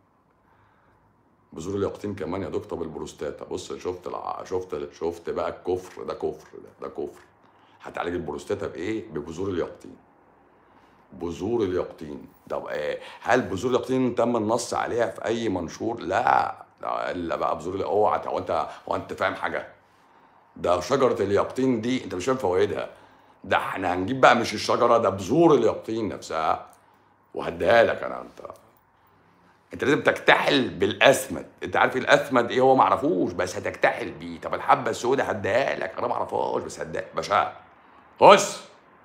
بذور اليقطين كمان يا دكتور بالبروستاتا بص شفت الع... شفت شفت بقى الكفر ده كفر ده ده كفر هتعالج البروستاتا بايه ببذور اليقطين بذور اليقطين طب آه، هل بذور اليقطين تم النص عليها في اي منشور لا لا الا بقى بذور ال- اوعى هو انت هو انت فاهم حاجه ده شجره اليقطين دي انت مش فاهم فوائدها ده احنا هنجيب بقى مش الشجره ده بذور اليقطين نفسها وهديها لك انا انت انت لازم تكتحل بالاسمد انت عارف الاسمد ايه هو ما اعرفوش بس هتكتحل بيه طب الحبه السوداء هديها لك انا ما اعرفهاش بس هديها باشا هس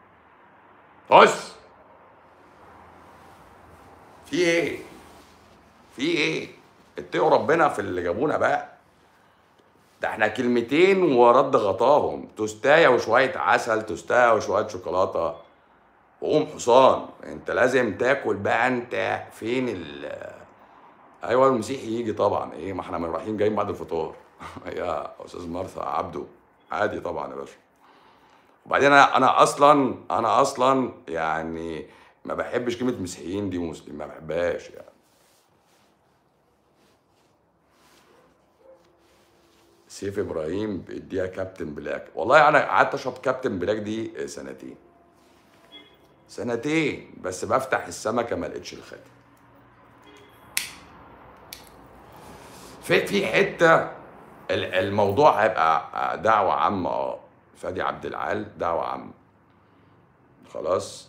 هس في ايه في ايه اتقوا ربنا في اللي جابونا بقى ده احنا كلمتين ورد غطاهم توستايه وشويه عسل توستايه وشويه شوكولاته وقوم حصان انت لازم تاكل بقى انت فين ال ايوه المسيحي يجي طبعا ايه ما احنا من رايحين جايين بعد الفطار يا استاذ مرثا عبده عادي طبعا يا باشا وبعدين انا انا اصلا انا اصلا يعني ما بحبش كلمه مسيحيين دي مسلم ما بحبهاش يعني سيف ابراهيم بيديها كابتن بلاك والله انا قعدت اشرب كابتن بلاك دي سنتين سنتين بس بفتح السمكه ما لقيتش الخاتم في في حته ال- الموضوع هيبقى دعوه عامه اه فادي عبد العال دعوه عامه خلاص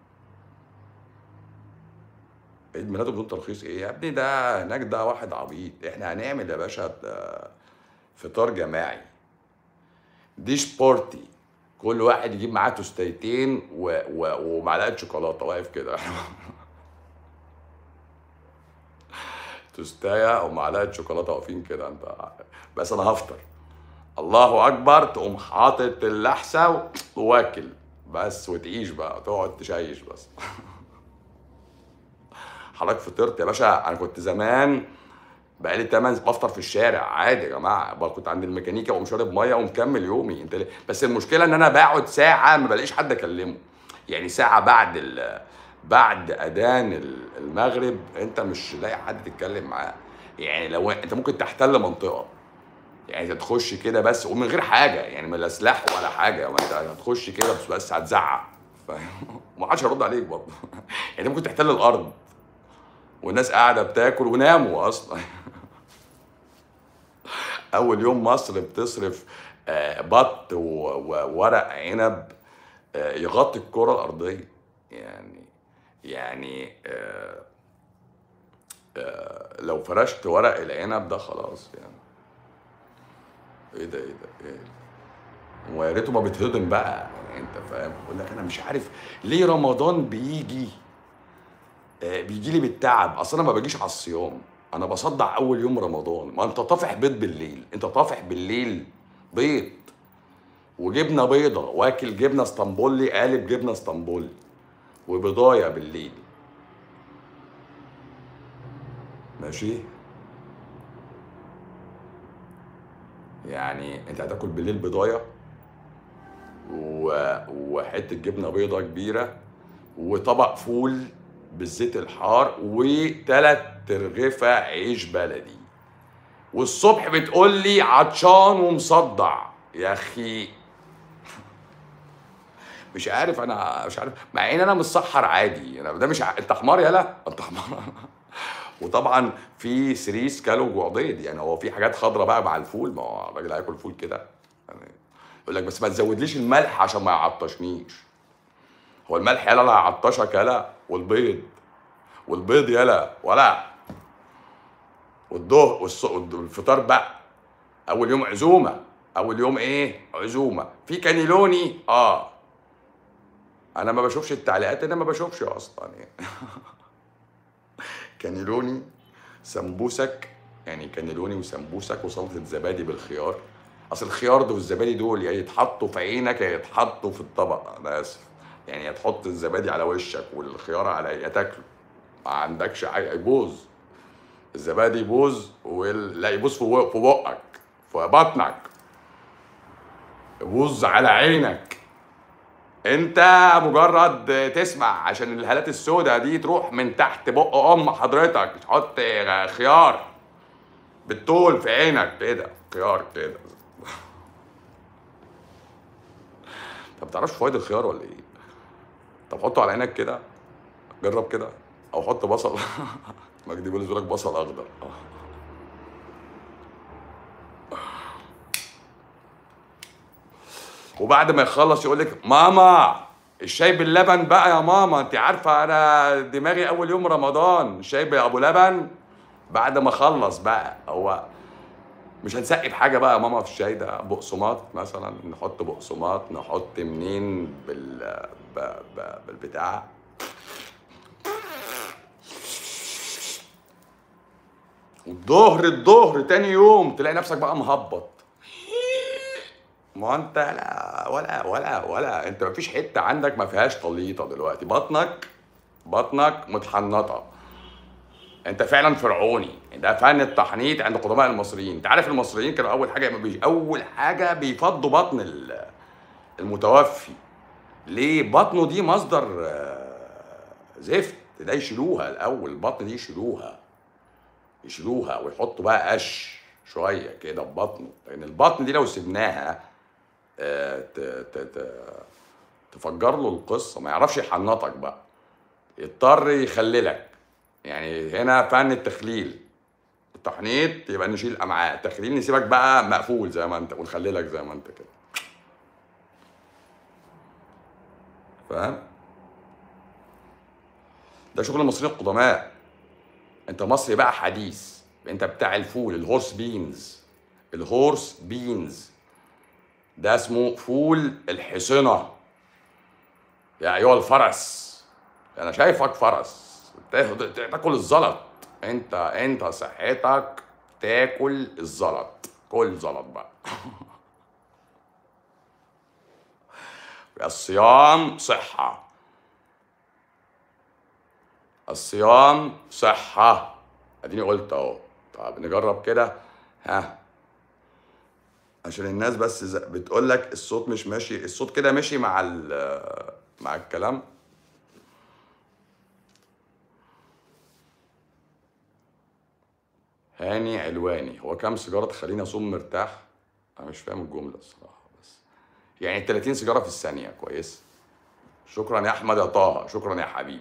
عيد ميلاده بدون ترخيص ايه يا ابني ده هناك ده واحد عبيط احنا هنعمل يا باشا ده فطار جماعي ديش بارتي كل واحد يجيب معاه توستيتين و... و... ومعلقه شوكولاته واقف كده توستايه او معلقه شوكولاته واقفين كده انت بس انا هفطر الله اكبر تقوم حاطط اللحسه واكل بس وتعيش بقى تقعد تشيش بس حضرتك فطرت يا باشا انا كنت زمان بقالي 8 بفطر في الشارع عادي يا جماعه بقى كنت عند الميكانيكا واقوم شارب ميه ومكمل يومي انت ليه؟ بس المشكله ان انا بقعد ساعه ما بلاقيش حد اكلمه يعني ساعه بعد ال... بعد اذان ال- المغرب انت مش لاقي حد تتكلم معاه يعني لو انت ممكن تحتل منطقه يعني انت تخش كده بس ومن غير حاجه يعني من لا سلاح ولا حاجه ما انت هتخش كده بس بس هتزعق فاهم وما حدش هيرد عليك برضه يعني ممكن تحتل الارض والناس قاعده بتاكل وناموا اصلا اول يوم مصر بتصرف آه، بط و- وورق عنب آه، يغطي الكره الارضيه يعني يعني آه، آه، لو فرشت ورق العنب ده خلاص يعني ايه ده ايه ده ايه ويا ريته ما بيتهضم بقى يعني انت فاهم بقول لك انا مش عارف ليه رمضان بيجي آه، بيجي لي بالتعب اصل انا ما باجيش على الصيام انا بصدع اول يوم رمضان ما انت طافح بيض بالليل انت طافح بالليل بيض وجبنه بيضه واكل جبنه اسطنبولي قالب جبنه اسطنبولي وبضايه بالليل ماشي يعني انت هتاكل بالليل بضايه و... وحته جبنه بيضه كبيره وطبق فول بالزيت الحار وتلات ترغفه عيش بلدي والصبح بتقول لي عطشان ومصدع يا اخي مش عارف انا مش عارف مع ان انا متسحر عادي انا ده مش ع... انت حمار يالا انت حمار وطبعا في سريس كالو جعضيد يعني هو في حاجات خضرة بقى مع الفول ما هو الراجل هياكل فول كده يعني يقول لك بس ما تزودليش الملح عشان ما يعطشنيش هو الملح يالا اللي هيعطشك يالا والبيض والبيض يالا ولا والظهر والص- والفطار بقى اول يوم عزومه اول يوم ايه عزومه في كانيلوني اه انا ما بشوفش التعليقات انا ما بشوفش اصلا يعني كانيلوني سمبوسك يعني كانيلوني وسمبوسك وسلطه زبادي بالخيار اصل الخيار ده والزبادي دول يا يتحطوا في عينك يا يتحطوا في الطبق انا اسف يعني يا تحط الزبادي على وشك والخيار على يا تاكله ما عندكش حاجه يبوظ الزبادي يبوظ وال... لا يبوظ في بق- في بقك في بطنك يبوظ على عينك انت مجرد تسمع عشان الهالات السوداء دي تروح من تحت بق ام حضرتك تحط خيار بالطول في عينك كده خيار كده طب تعرفش فوائد الخيار ولا ايه طب حطه على عينك كده جرب كده او حط بصل مجدي بيقول لك بصل اخضر وبعد ما يخلص يقول لك ماما الشاي باللبن بقى يا ماما انت عارفه انا دماغي اول يوم رمضان الشاي بابو لبن بعد ما خلص بقى هو مش هنسقي بحاجه بقى يا ماما في الشاي ده بقسماط مثلا نحط بقسماط نحط منين بال ب... ب... بالبتاع والظهر الظهر تاني يوم تلاقي نفسك بقى مهبط ما انت لا ولا ولا ولا انت مفيش حته عندك ما فيهاش تليطه دلوقتي بطنك بطنك متحنطه انت فعلا فرعوني ده فن التحنيط عند قدماء المصريين انت عارف المصريين كانوا اول حاجه بي... اول حاجه بيفضوا بطن ال- المتوفي ليه بطنه دي مصدر آه، زفت ده يشيلوها الاول البطن دي يشيلوها يشيلوها ويحطوا بقى قش شويه كده في بطنه لان البطن دي لو سبناها آه، ت- ت- ت- تفجر له القصه ما يعرفش يحنطك بقى يضطر يخللك يعني هنا فن التخليل التحنيط يبقى نشيل الامعاء التخليل نسيبك بقى مقفول زي ما انت ونخللك زي ما انت كده فاهم ده شغل المصريين القدماء انت مصري بقى حديث انت بتاع الفول الهورس بينز الهورس بينز ده اسمه فول الحصنة يا ايها الفرس انا شايفك فرس تاخد- تاكل الزلط انت انت صحتك تاكل الزلط كل زلط بقى الصيام صحة الصيام صحة اديني قلت اهو طب نجرب كده ها عشان الناس بس بتقول لك الصوت مش ماشي الصوت كده مشي مع مع الكلام هاني علواني هو كام سيجاره تخليني اصوم مرتاح انا مش فاهم الجمله الصراحه بس يعني 30 سيجاره في الثانيه كويس شكرا يا احمد يا طه شكرا يا حبيبي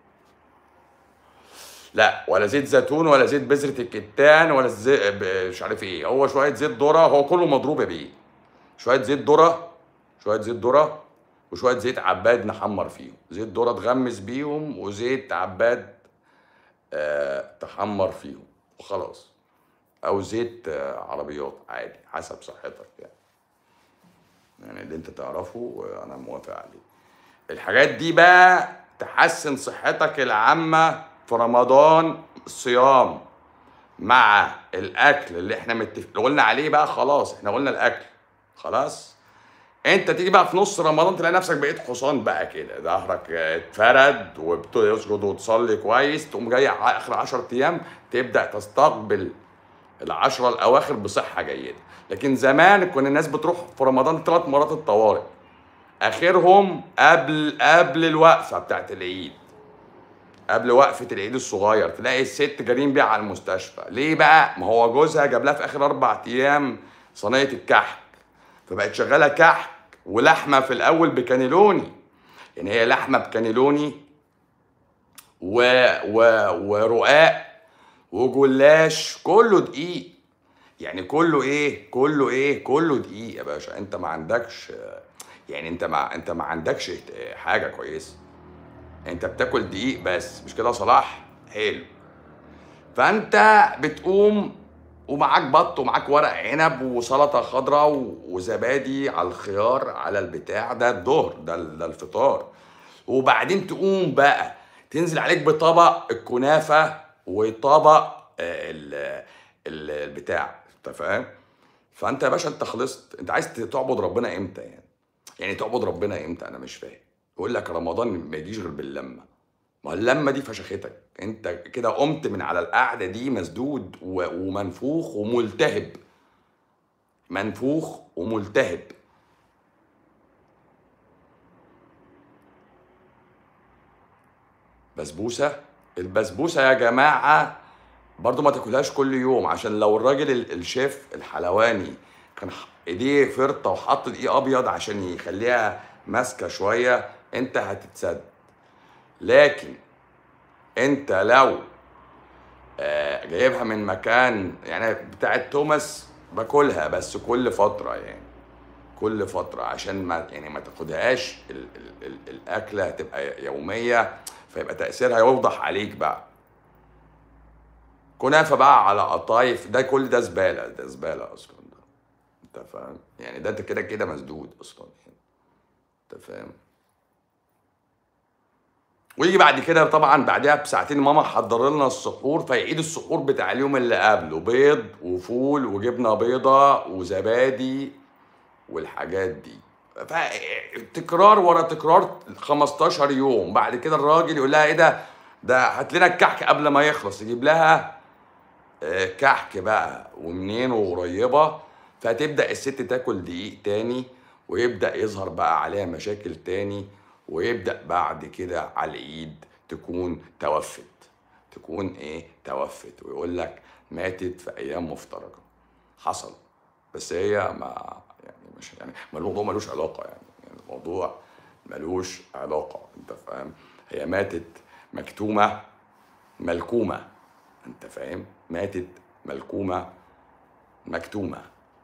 لا ولا زيت زيتون ولا زيت بذرة الكتان ولا زيت مش عارف ايه هو شوية زيت ذرة هو كله مضروب يا بيه شوية زيت ذرة شوية زيت ذرة وشوية زيت عباد نحمر فيهم زيت ذرة تغمس بيهم وزيت عباد آه تحمر فيهم وخلاص او زيت آه عربيات عادي حسب صحتك يعني يعني اللي انت تعرفه انا موافق عليه الحاجات دي بقى تحسن صحتك العامة في رمضان الصيام مع الاكل اللي احنا متفق قلنا عليه بقى خلاص احنا قلنا الاكل خلاص انت تيجي بقى في نص رمضان تلاقي نفسك بقيت حصان بقى كده ظهرك اتفرد وبتسجد وتصلي كويس تقوم جاي اخر 10 ايام تبدا تستقبل العشرة الاواخر بصحه جيده لكن زمان كنا الناس بتروح في رمضان ثلاث مرات الطوارئ اخرهم قبل قبل الوقفه بتاعت العيد قبل وقفه العيد الصغير تلاقي الست جارين بيها على المستشفى ليه بقى ما هو جوزها جاب لها في اخر اربع ايام صينيه الكحك فبقت شغاله كحك ولحمه في الاول بكانيلوني يعني هي لحمه بكانيلوني و... و... ورقاق وجلاش كله دقيق يعني كله ايه كله ايه كله دقيق يا باشا انت ما عندكش يعني انت ما انت ما عندكش حاجه كويسه انت بتاكل دقيق بس مش كده صلاح حلو فانت بتقوم ومعاك بط ومعاك ورق عنب وسلطه خضراء وزبادي على الخيار على البتاع ده الظهر ده ده الفطار وبعدين تقوم بقى تنزل عليك بطبق الكنافه وطبق البتاع انت فاهم فانت يا باشا انت خلصت انت عايز تعبد ربنا امتى يعني يعني تعبد ربنا امتى انا مش فاهم يقول لك رمضان ما يجيش غير باللمه ما اللمه دي فشختك انت كده قمت من على القعده دي مسدود ومنفوخ وملتهب منفوخ وملتهب بسبوسه البسبوسه يا جماعه برضو ما تاكلهاش كل يوم عشان لو الراجل الشيف الحلواني كان ايديه فرطه وحط دقيق ابيض عشان يخليها ماسكه شويه انت هتتسد لكن انت لو آه، جايبها من مكان يعني بتاعت توماس باكلها بس كل فتره يعني كل فتره عشان ما يعني ما تاخدهاش ال ال ال الاكله هتبقى يوميه فيبقى تاثيرها يوضح عليك بقى كنافه بقى على قطايف ده كل ده زباله ده زباله اصلا ده انت فاهم يعني ده انت كده كده مسدود اصلا يعني انت فاهم ويجي بعد كده طبعا بعدها بساعتين ماما حضر لنا السحور فيعيد السحور بتاع اليوم اللي قبله بيض وفول وجبنه بيضه وزبادي والحاجات دي تكرار ورا تكرار 15 يوم بعد كده الراجل يقول لها ايه ده ده هات لنا الكحك قبل ما يخلص يجيب لها آه، كحك بقى ومنين وقريبه فتبدا الست تاكل دقيق تاني ويبدا يظهر بقى عليها مشاكل تاني ويبدا بعد كده على الايد تكون توفت تكون ايه توفت ويقول لك ماتت في ايام مفترجه حصل بس هي ما يعني مش يعني ما الموضوع ملوش علاقه يعني, يعني الموضوع ملوش علاقه انت فاهم هي ماتت مكتومه ملكومه انت فاهم ماتت ملكومه مكتومه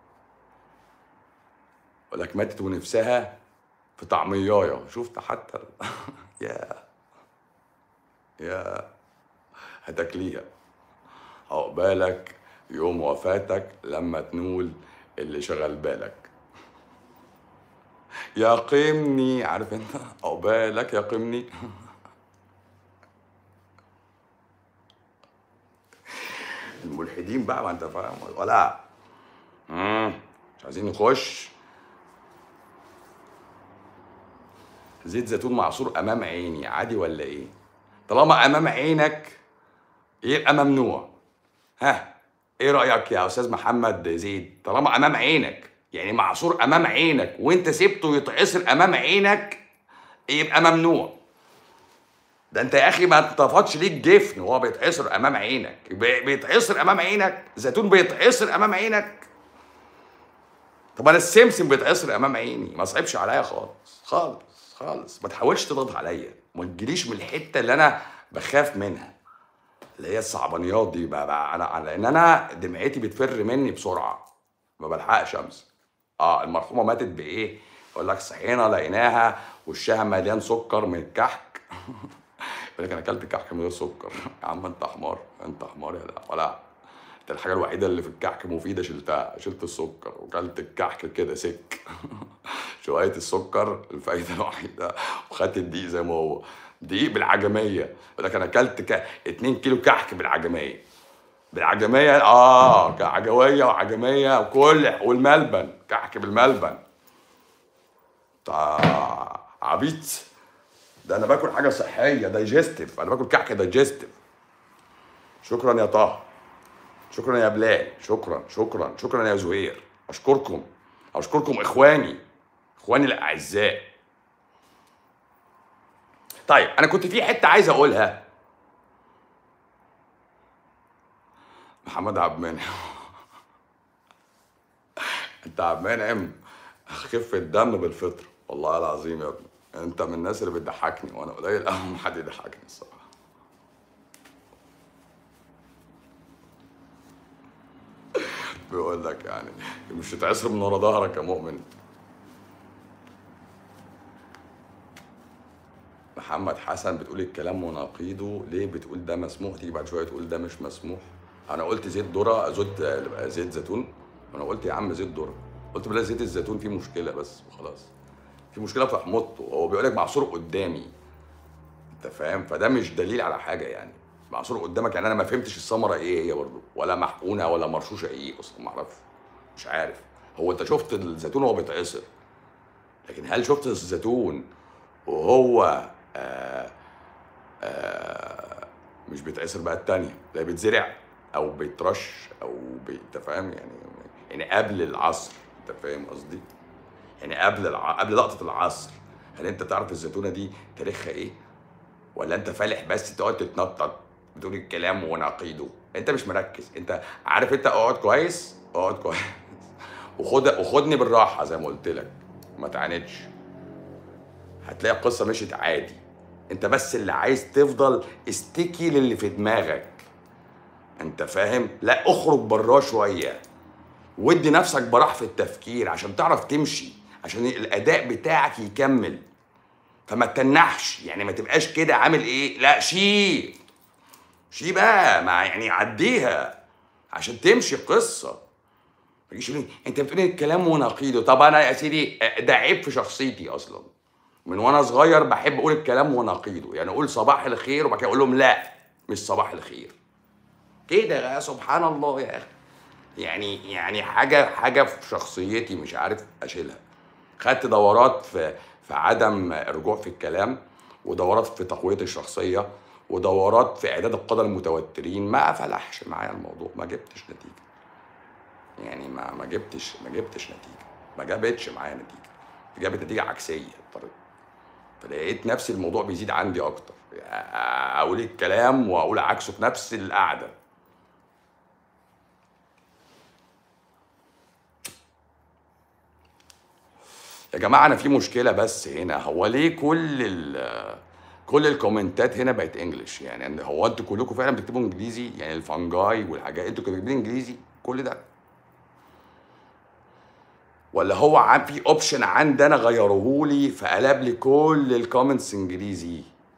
ولك ماتت ونفسها في طعميايه شفت حتى يا يا هتاكليها عقبالك يوم وفاتك لما تنول اللي شغل بالك يا قيمني عارف انت عقبالك يا قيمني متاكدين بقى ما انت فاهم ولا مم. مش عايزين نخش زيت زيتون معصور امام عيني عادي ولا ايه طالما امام عينك يبقى ممنوع ها ايه رايك يا استاذ محمد زيد طالما امام عينك يعني معصور امام عينك وانت سبته يتعصر امام عينك يبقى ممنوع ده انت يا اخي ما اتطفتش ليك جفن وهو بيتعصر امام عينك بي- بيتعصر امام عينك زيتون بيتعصر امام عينك طب انا السمسم بيتعصر امام عيني ما صعبش عليا خالص خالص خالص ما تحاولش تضغط عليا ما تجيليش من الحته اللي انا بخاف منها اللي هي الصعبانيات دي بقى, بقى انا أنا- لان انا دمعتي بتفر مني بسرعه ما بلحقش امسك اه المرحومه ماتت بايه يقول لك صحينا لقيناها وشها مليان سكر من الكحك يقول لك انا اكلت كحك من غير سكر يا عم انت حمار انت حمار يا لا ولا انت الحاجه الوحيده اللي في الكحك مفيده شلتها شلت السكر وكلت الكحك كده سك شويه السكر الفايده الوحيده وخدت الدقيق زي ما هو دقيق بالعجميه يقول لك انا اكلت ك... 2 كيلو كحك بالعجميه بالعجميه اه كعجويه وعجميه وكل والملبن كحك بالملبن تا عبيط ده انا باكل حاجه صحيه دايجستيف انا باكل كحك دايجستيف شكرا يا طه شكرا يا بلال شكرا شكرا شكرا يا زهير اشكركم اشكركم اخواني اخواني الاعزاء طيب انا كنت في حته عايز اقولها محمد عبد المنعم انت عبد المنعم خفة دم بالفطر والله العظيم يا ابني انت من الناس اللي بتضحكني وانا قليل قوي ما حد يضحكني الصراحه بيقول لك يعني مش هتعصر من ورا ظهرك يا مؤمن محمد حسن بتقول الكلام ونقيضه ليه بتقول ده مسموح تيجي بعد شويه تقول ده مش مسموح انا قلت زيت ذره زيت زيت زيتون انا قلت يا عم زيت ذره قلت بلا زيت الزيتون فيه مشكله بس وخلاص في مشكله في حموضته هو بيقول لك معصور قدامي انت فاهم فده مش دليل على حاجه يعني معصور قدامك يعني انا ما فهمتش الثمره ايه هي برضه ولا محقونه ولا مرشوشه ايه اصلا ما اعرفش مش عارف هو انت شفت الزيتون وهو بيتعصر لكن هل شفت الزيتون وهو آه آه مش بيتعصر بقى التانية لا بيتزرع او بيترش او بي... انت فاهم يعني يعني قبل العصر انت فاهم قصدي يعني قبل الع... قبل لقطه العصر هل انت تعرف الزيتونه دي تاريخها ايه ولا انت فالح بس تقعد تتنطط بتقول الكلام ونقيضه انت مش مركز انت عارف انت اقعد كويس اقعد كويس وخد وخدني بالراحه زي ما قلت لك ما تعاندش هتلاقي القصه مشيت عادي انت بس اللي عايز تفضل استيكي للي في دماغك انت فاهم لا اخرج براه شويه ودي نفسك براح في التفكير عشان تعرف تمشي عشان الاداء بتاعك يكمل فما تتنحش يعني ما تبقاش كده عامل ايه لا شي شي بقى ما يعني عديها عشان تمشي القصه ما تجيش تقول لي انت بتقول لي الكلام ونقيضه طب انا يا سيدي ده عيب في شخصيتي اصلا من وانا صغير بحب اقول الكلام ونقيضه يعني اقول صباح الخير وبعد كده اقول لهم لا مش صباح الخير كده يا سبحان الله يا اخي يعني يعني حاجه حاجه في شخصيتي مش عارف اشيلها خدت دورات في في عدم الرجوع في الكلام ودورات في تقويه الشخصيه ودورات في اعداد القاده المتوترين ما فلحش معايا الموضوع ما جبتش نتيجه يعني ما ما جبتش ما جبتش نتيجه ما جابتش معايا نتيجه جابت نتيجه عكسيه اضطريت فلقيت نفسي الموضوع بيزيد عندي اكتر اقول الكلام واقول عكسه في نفس القعده يا جماعه انا في مشكله بس هنا هو ليه كل ال كل الكومنتات هنا بقت انجلش يعني هو انتوا كلكم فعلا بتكتبوا انجليزي يعني الفانجاي والحاجات انتوا كاتبين انجليزي كل ده ولا هو عم في اوبشن عندي انا غيروه لي فقلب لي كل الكومنتس انجليزي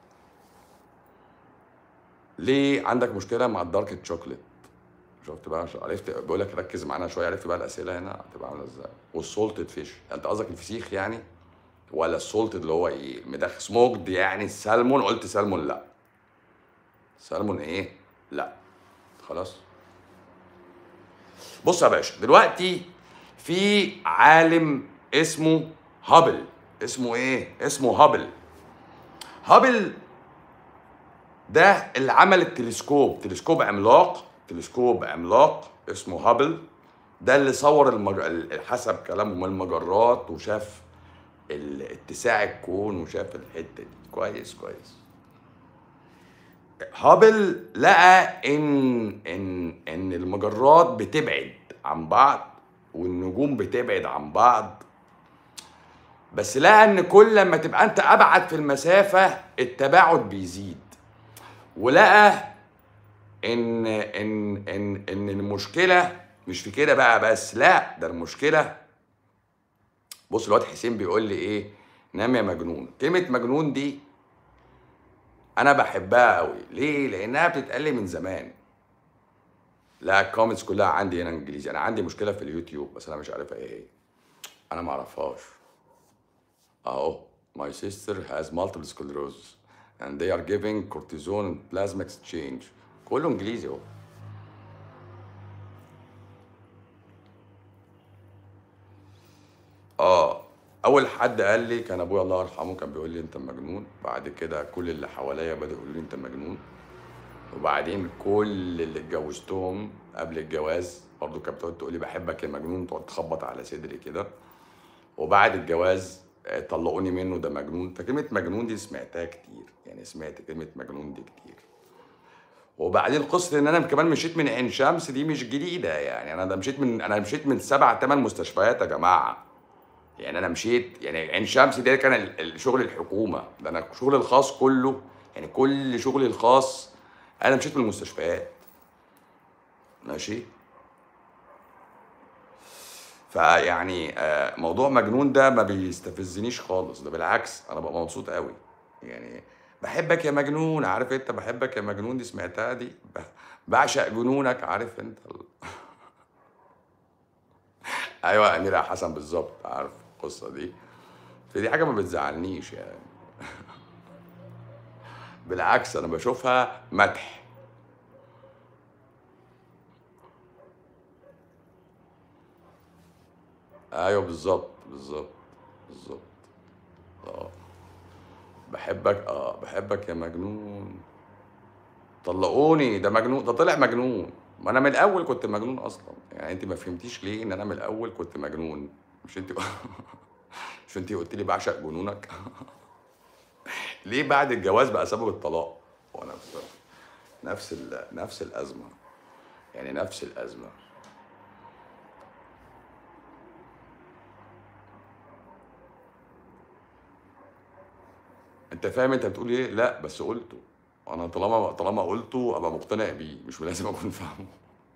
ليه عندك مشكله مع الدارك تشوكلت شفت بقى عرفت بقول لك ركز معانا شويه عرفت بقى الاسئله هنا هتبقى عامله ازاي والسولتد فيش انت قصدك الفسيخ يعني ولا السولتد اللي هو ايه مدخل سموكد يعني السلمون قلت سلمون لا سلمون ايه لا خلاص بص يا باشا دلوقتي في عالم اسمه هابل اسمه ايه اسمه هابل هابل ده اللي عمل التلسكوب تلسكوب عملاق تلسكوب عملاق اسمه هابل ده اللي صور المج... ال- حسب كلامهم المجرات وشاف ال- اتساع الكون وشاف الحته دي كويس كويس هابل لقى ان ان ان المجرات بتبعد عن بعض والنجوم بتبعد عن بعض بس لقى ان كل ما تبقى انت ابعد في المسافه التباعد بيزيد ولقى ان ان ان ان المشكله مش في كده بقى بس لا ده المشكله بص الواد حسين بيقول لي ايه نام يا مجنون كلمه مجنون دي انا بحبها قوي ليه لانها بتتقال لي من زمان لا الكومنتس كلها عندي هنا انجليزي انا عندي مشكله في اليوتيوب بس انا مش عارفها ايه هي انا ما اعرفهاش اهو my sister has multiple sclerosis and they are giving cortisone and plasma exchange كله انجليزي اهو اه اول حد قال لي كان ابويا الله يرحمه كان بيقول لي انت مجنون بعد كده كل اللي حواليا بدأوا يقولوا لي انت مجنون وبعدين كل اللي اتجوزتهم قبل الجواز برضه كانت بتقعد تقول لي بحبك يا مجنون تقعد تخبط على صدري كده وبعد الجواز آه، طلقوني منه ده مجنون فكلمة مجنون دي سمعتها كتير يعني سمعت كلمة مجنون دي كتير وبعدين قصة ان انا كمان مشيت من عين شمس دي مش جديدة يعني انا ده مشيت من انا مشيت من سبع ثمان مستشفيات يا جماعة يعني انا مشيت يعني عين شمس ده كان ال- ال- شغل الحكومة ده انا شغلي الخاص كله يعني كل شغلي الخاص انا مشيت من المستشفيات ماشي فيعني آه، موضوع مجنون ده ما بيستفزنيش خالص ده بالعكس انا ببقى مبسوط قوي يعني بحبك يا مجنون عارف انت بحبك يا مجنون دي سمعتها دي ب- بعشق جنونك عارف انت ال... ايوه اميره حسن بالظبط عارف القصه دي فدي حاجه ما بتزعلنيش يعني بالعكس انا بشوفها مدح ايوه بالظبط بالظبط بالظبط اه بحبك اه بحبك يا مجنون طلقوني ده مجنون ده طلع مجنون ما انا من الاول كنت مجنون اصلا يعني انت ما فهمتيش ليه ان انا من الاول كنت مجنون مش انت مش انت قلت لي بعشق جنونك ليه بعد الجواز بقى سبب الطلاق هو نفس نفس ال... نفس الازمه يعني نفس الازمه انت فاهم انت بتقول ايه لا بس قلته انا طالما طالما قلته ابقى مقتنع بيه مش لازم اكون فاهمه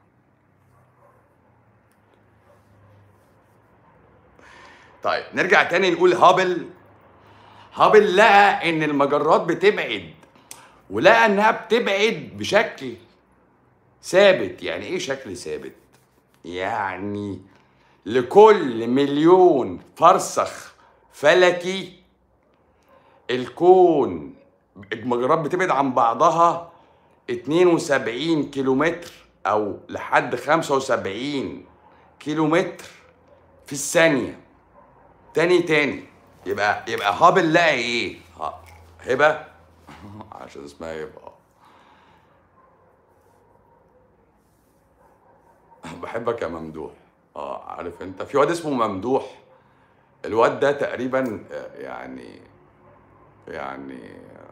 طيب نرجع تاني نقول هابل هابل لقى ان المجرات بتبعد ولقى انها بتبعد بشكل ثابت يعني ايه شكل ثابت يعني لكل مليون فرسخ فلكي الكون المجرات بتبعد عن بعضها 72 كيلومتر او لحد 75 كيلومتر في الثانية تاني تاني يبقى يبقى هابل لقى ايه؟ ها- هبة عشان اسمها هبة بحبك يا ممدوح اه عارف انت في واد اسمه ممدوح الواد ده تقريبا آه، يعني يعني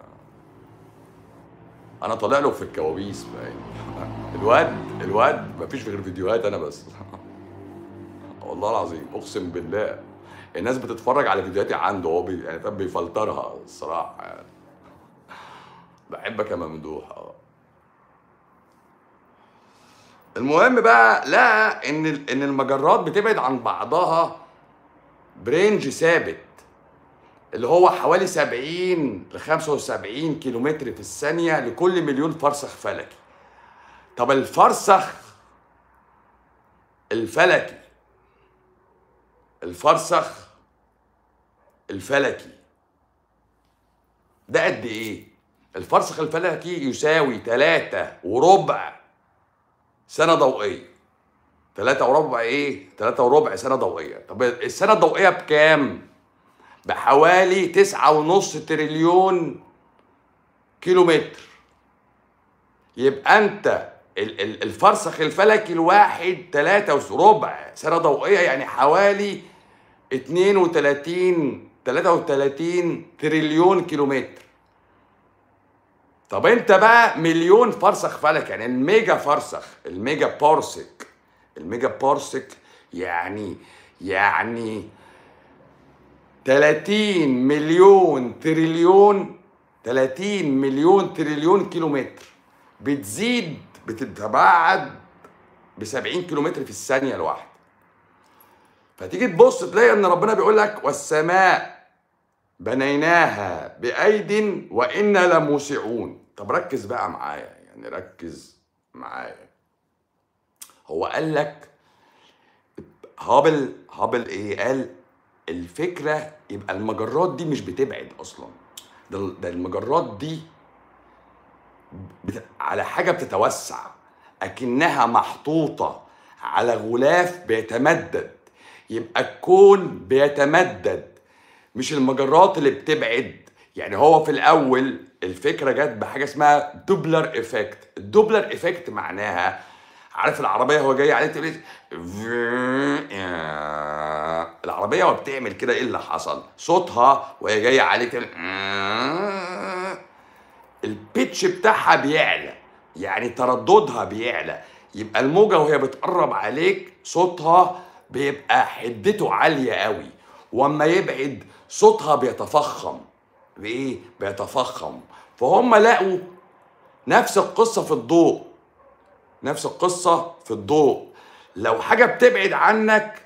انا طالع له في الكوابيس باين الواد الواد مفيش غير فيديوهات انا بس والله العظيم اقسم بالله الناس بتتفرج على فيديوهاتي عنده هو بي يعني فاهم بيفلترها الصراحه يعني بحبك يا ممدوح اه المهم بقى لقى ان ال- ان المجرات بتبعد عن بعضها برينج ثابت اللي هو حوالي 70 ل 75 كيلومتر في الثانية لكل مليون فرسخ فلكي. طب الفرسخ الفلكي الفرسخ الفلكي ده قد ايه؟ الفرسخ الفلكي يساوي تلاتة وربع سنة ضوئية 3 وربع ايه 3 وربع سنه ضوئيه طب السنه الضوئيه بكام بحوالي تسعة ونص تريليون كيلو متر يبقى انت ال- ال- الفرسخ الفلكي الواحد تلاتة وربع سنة ضوئية يعني حوالي 32 33 تريليون كيلو متر طب انت بقى مليون فرسخ فلك يعني الميجا فرسخ الميجا بارسك الميجا بارسك يعني يعني 30 مليون تريليون 30 مليون تريليون كيلو متر بتزيد بتتباعد ب 70 كيلو متر في الثانية الواحدة فتيجي تبص تلاقي ان ربنا بيقول لك والسماء بنيناها بأيد وإنا لموسعون طب ركز بقى معايا يعني ركز معايا هو قال لك هابل هابل ايه قال الفكرة يبقى المجرات دي مش بتبعد أصلا ده ده المجرات دي بت... على حاجة بتتوسع أكنها محطوطة على غلاف بيتمدد يبقى الكون بيتمدد مش المجرات اللي بتبعد يعني هو في الأول الفكرة جت بحاجة اسمها دوبلر إفكت الدوبلر إفكت معناها عارف العربية هو جاي عليه تقول العربية وهي بتعمل كده ايه اللي حصل صوتها وهي جاية عليه تقول البيتش بتاعها بيعلى يعني ترددها بيعلى يبقى الموجة وهي بتقرب عليك صوتها بيبقى حدته عالية قوي واما يبعد صوتها بيتفخم بايه بيتفخم فهم لقوا نفس القصة في الضوء نفس القصة في الضوء لو حاجة بتبعد عنك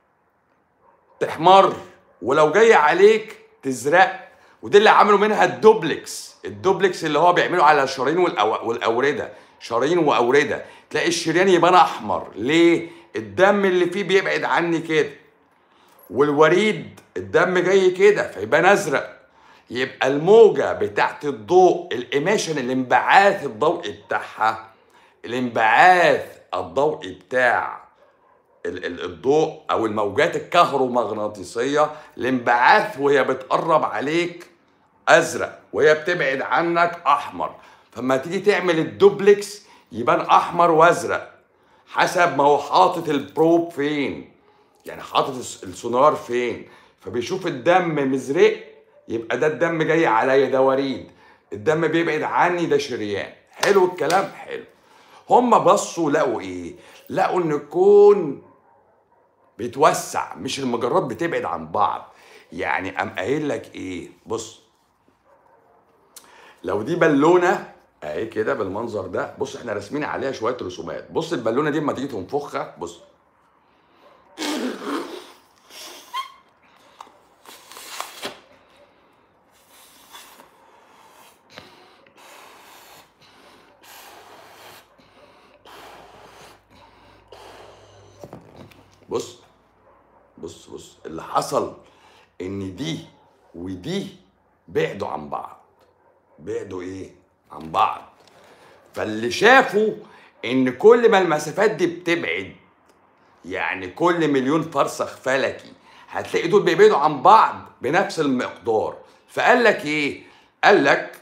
تحمر ولو جاية عليك تزرق ودي اللي عملوا منها الدوبلكس الدوبلكس اللي هو بيعملوا على الشرايين والأو... والأوردة شرايين وأوردة تلاقي الشريان يبان أحمر ليه؟ الدم اللي فيه بيبعد عني كده والوريد الدم جاي كده فيبان أزرق يبقى الموجة بتاعت الضوء الإيميشن الانبعاث الضوئي بتاعها الانبعاث الضوئي بتاع ال- ال- الضوء او الموجات الكهرومغناطيسيه الانبعاث وهي بتقرب عليك ازرق وهي بتبعد عنك احمر فما تيجي تعمل الدوبلكس يبان احمر وازرق حسب ما هو حاطط البروب فين يعني حاطط الس- السونار فين فبيشوف الدم مزرق يبقى ده الدم جاي عليا ده وريد الدم بيبعد عني ده شريان حلو الكلام حلو هم بصوا لقوا ايه لقوا ان الكون بيتوسع مش المجرات بتبعد عن بعض يعني قام قايل لك ايه بص لو دي بالونه اهي كده بالمنظر ده بص احنا راسمين عليها شويه رسومات بص البالونه دي اما تيجي تنفخها بص بص بص بص اللي حصل ان دي ودي بعدوا عن بعض بعدوا ايه عن بعض فاللي شافوا ان كل ما المسافات دي بتبعد يعني كل مليون فرسخ فلكي هتلاقي دول بيبعدوا عن بعض بنفس المقدار فقال لك ايه قال لك